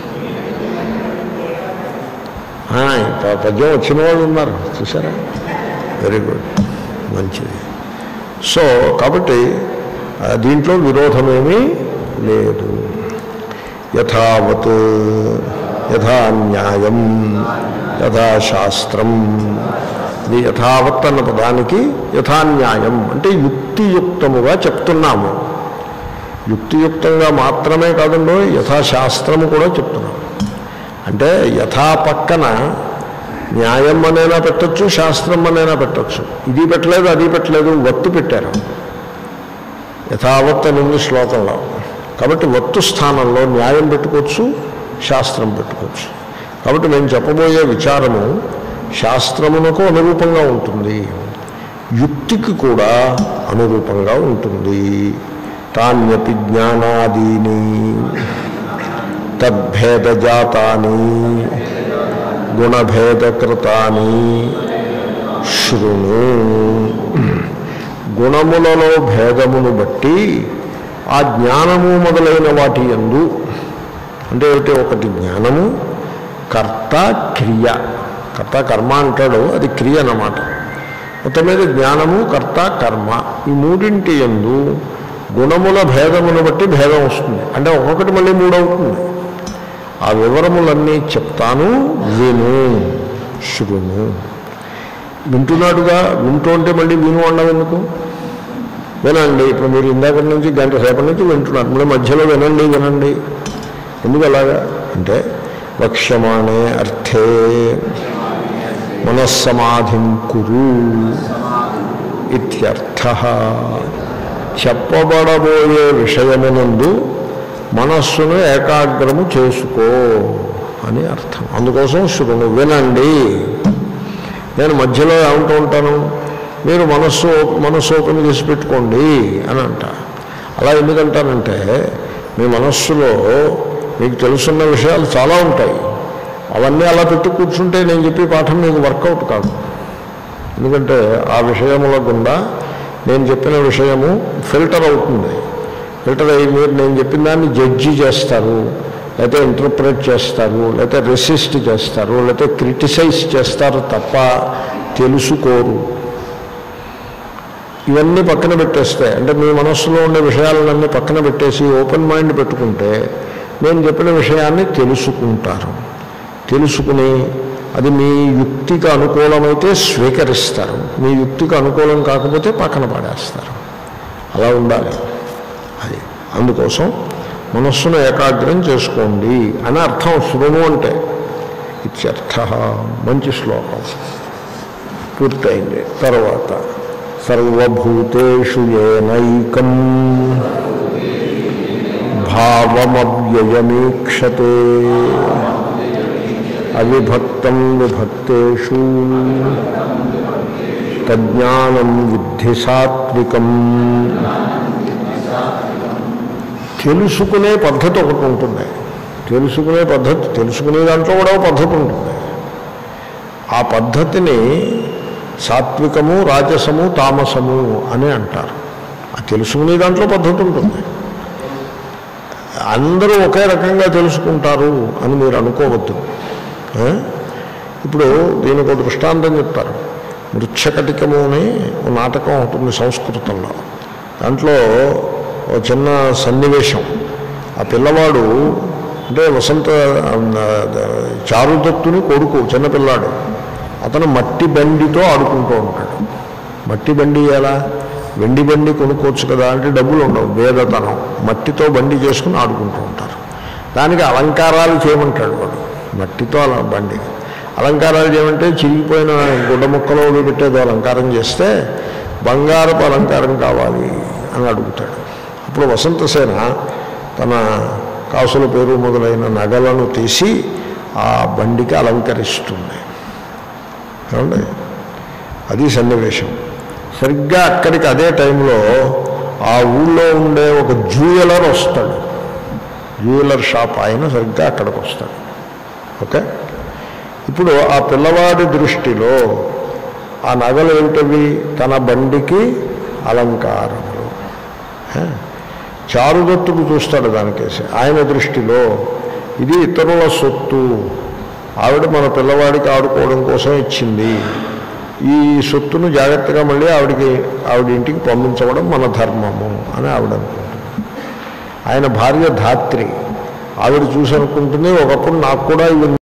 Speaker 1: ఆ, ప- పద్యం వచ్చిన వాళ్ళు ఉన్నారు చూసారా వెరీ గుడ్ మంచిది సో కాబట్టి ఆ, దీంట్లో విరోధమేమీ లేదు యథావత్ యథా న్యాయం యథా శాస్త్రం ఇది యథావత్ అన్న పదానికి యథాన్యాయం అంటే యుక్తియుక్తముగా చెప్తున్నాము యుక్తియుక్తంగా మాత్రమే కాదండో యథాశాస్త్రము కూడా చెప్తున్నాము అంటే యథా పక్కన న్యాయం అనైనా పెట్టచ్చు శాస్త్రం అనైనా పెట్టచ్చు ఇది పెట్టలేదు అది పెట్టలేదు వత్తు పెట్టారు యథావత్ అని ఉంది శ్లోకంలో కాబట్టి వత్తు స్థానంలో న్యాయం పెట్టుకోవచ్చు శాస్త్రం పెట్టుకోవచ్చు కాబట్టి మేము చెప్పబోయే విచారము శాస్త్రమునకు అనురూపంగా ఉంటుంది యుక్తికి కూడా అనురూపంగా ఉంటుంది తాన్యపి జ్ఞానాదీని తద్భేదజాతాని గుణభేదకృతాని శృణు గుణములలో భేదమును బట్టి ఆ జ్ఞానము మొదలైన వాటి ఎందు అంటే ఏమిటి ఒకటి జ్ఞానము కర్త క్రియ కర్త కర్మ అంటాడు అది క్రియ అన్నమాట మొత్తం మీద జ్ఞానము కర్త కర్మ ఈ మూడింటి ఎందు గుణముల భేదమును బట్టి భేదం వస్తుంది అంటే ఒక్కొక్కటి మళ్ళీ మూడవుతుంది ఆ వివరములన్నీ చెప్తాను విను శృణు వింటున్నాడుగా వింటూ ఉంటే మళ్ళీ విను అన్నావు ఎందుకు వినండి ఇప్పుడు మీరు ఇందాక నుంచి గంట సేపటి నుంచి వింటున్నారు మళ్ళీ మధ్యలో వినండి వినండి ఎందుకు అలాగా అంటే వక్ష్యమాణే అర్థే మనస్సమాధిం కురు ఇత్యర్థ చెప్పబడబోయే విషయమునందు మనస్సును ఏకాగ్రము చేసుకో అని అర్థం అందుకోసం శృణు వినండి నేను మధ్యలో ఏమంటూ ఉంటాను మీరు మనస్సు మనస్సు ఓపెన్ చేసి పెట్టుకోండి అని అంట అలా ఎందుకంటానంటే మీ మనస్సులో మీకు తెలుసున్న విషయాలు చాలా ఉంటాయి అవన్నీ అలా పెట్టి కూర్చుంటే నేను చెప్పే పాఠం మీకు వర్కౌట్ కాదు ఎందుకంటే ఆ విషయముల గుండా నేను చెప్పిన విషయము ఫిల్టర్ అవుతుంది ఫిల్టర్ అయ్యి మీరు నేను చెప్పిన దాన్ని జడ్జి చేస్తారు లేకపోతే ఇంటర్ప్రిట్ చేస్తారు లేకపోతే రెసిస్ట్ చేస్తారు లేకపోతే క్రిటిసైజ్ చేస్తారు తప్ప తెలుసుకోరు ఇవన్నీ పక్కన పెట్టేస్తే అంటే మీ మనస్సులో ఉండే విషయాలన్నీ పక్కన పెట్టేసి ఓపెన్ మైండ్ పెట్టుకుంటే నేను చెప్పిన విషయాన్ని తెలుసుకుంటారు తెలుసుకుని అది మీ యుక్తికి అనుకూలమైతే స్వీకరిస్తారు మీ యుక్తికి అనుకూలం కాకపోతే పక్కన పడేస్తారు అలా ఉండాలి అది అందుకోసం మనస్సును ఏకాగ్రం చేసుకోండి అని అర్థం శృణు అంటే ఇత్యర్థ మంచి శ్లోకం పూర్తయింది తర్వాత సర్వభూతేషు ఏనైకం భావమవ్యయమీక్షతే అవిభక్తం విభక్తేషు తజ్ఞానం విద్ధి సాత్వికం తెలుసుకునే పద్ధతి ఒకటి ఉంటుంది తెలుసుకునే పద్ధతి తెలుసుకునే దాంట్లో కూడా ఒక పద్ధతి ఉంటుంది ఆ పద్ధతిని సాత్వికము రాజసము తామసము అని అంటారు ఆ తెలుసుకునే దాంట్లో పద్ధతి ఉంటుంది అందరూ ఒకే రకంగా తెలుసుకుంటారు అని మీరు అనుకోవద్దు ఆ? ఇప్పుడు దీనికి ఒక దృష్టాంతం చెప్తారు మృచ్ఛకటికము అని ఒక నాటకం ఉంటుంది సంస్కృతంలో దాంట్లో ఒక చిన్న సన్నివేశం ఆ పిల్లవాడు అంటే వసంత ఆ, చారుదత్తుని కొడుకు చిన్నపిల్లాడు అతను మట్టి బండితో ఆడుకుంటూ ఉంటాడు మట్టి బండి ఎలా వెండి బండి కొనుక్కోవచ్చు కదా అంటే డబ్బులు ఉండవు వేదతనం మట్టితో బండి చేసుకుని ఆడుకుంటూ ఉంటారు దానికి అలంకారాలు చేయమంటాడు వాడు మట్టితో అలా బండి అలంకారాలు చేయమంటే చిరిగిపోయిన గుడ్డ ముక్కలో పెట్టేదో అలంకారం చేస్తే బంగారపు అలంకారం కావాలి అని అడుగుతాడు అప్పుడు వసంతసేన తన కాసుల పేరు మొదలైన నగలను తీసి ఆ బండికి అలంకరిస్తుంది ఏమండి అది సన్నివేశం సరిగ్గా అక్కడికి అదే టైంలో ఆ ఊళ్ళో ఉండే ఒక జ్యూయలర్ వస్తాడు జ్యూయలర్ షాప్ ఆయన సరిగ్గా అక్కడికి వస్తాడు ఓకే ఇప్పుడు ఆ పిల్లవాడి దృష్టిలో ఆ నగలు ఏమిటవి తన బండికి అలంకారములు హ? చారుదత్తుడు చూస్తాడు దానికేసి ఆయన దృష్టిలో ఇది ఇతరుల సొత్తు ఆవిడ మన పిల్లవాడికి ఆడుకోవడం కోసం ఇచ్చింది ఈ సొత్తును జాగ్రత్తగా మళ్ళీ ఆవిడికి ఆవిడ ఇంటికి పంపించడం మన ధర్మము అని ఆవిడ అనుకుంటుంది ఆయన భార్య ధాత్రి ఆవిడ చూసి అనుకుంటుంది ఒకప్పుడు నాకు కూడా ఇవి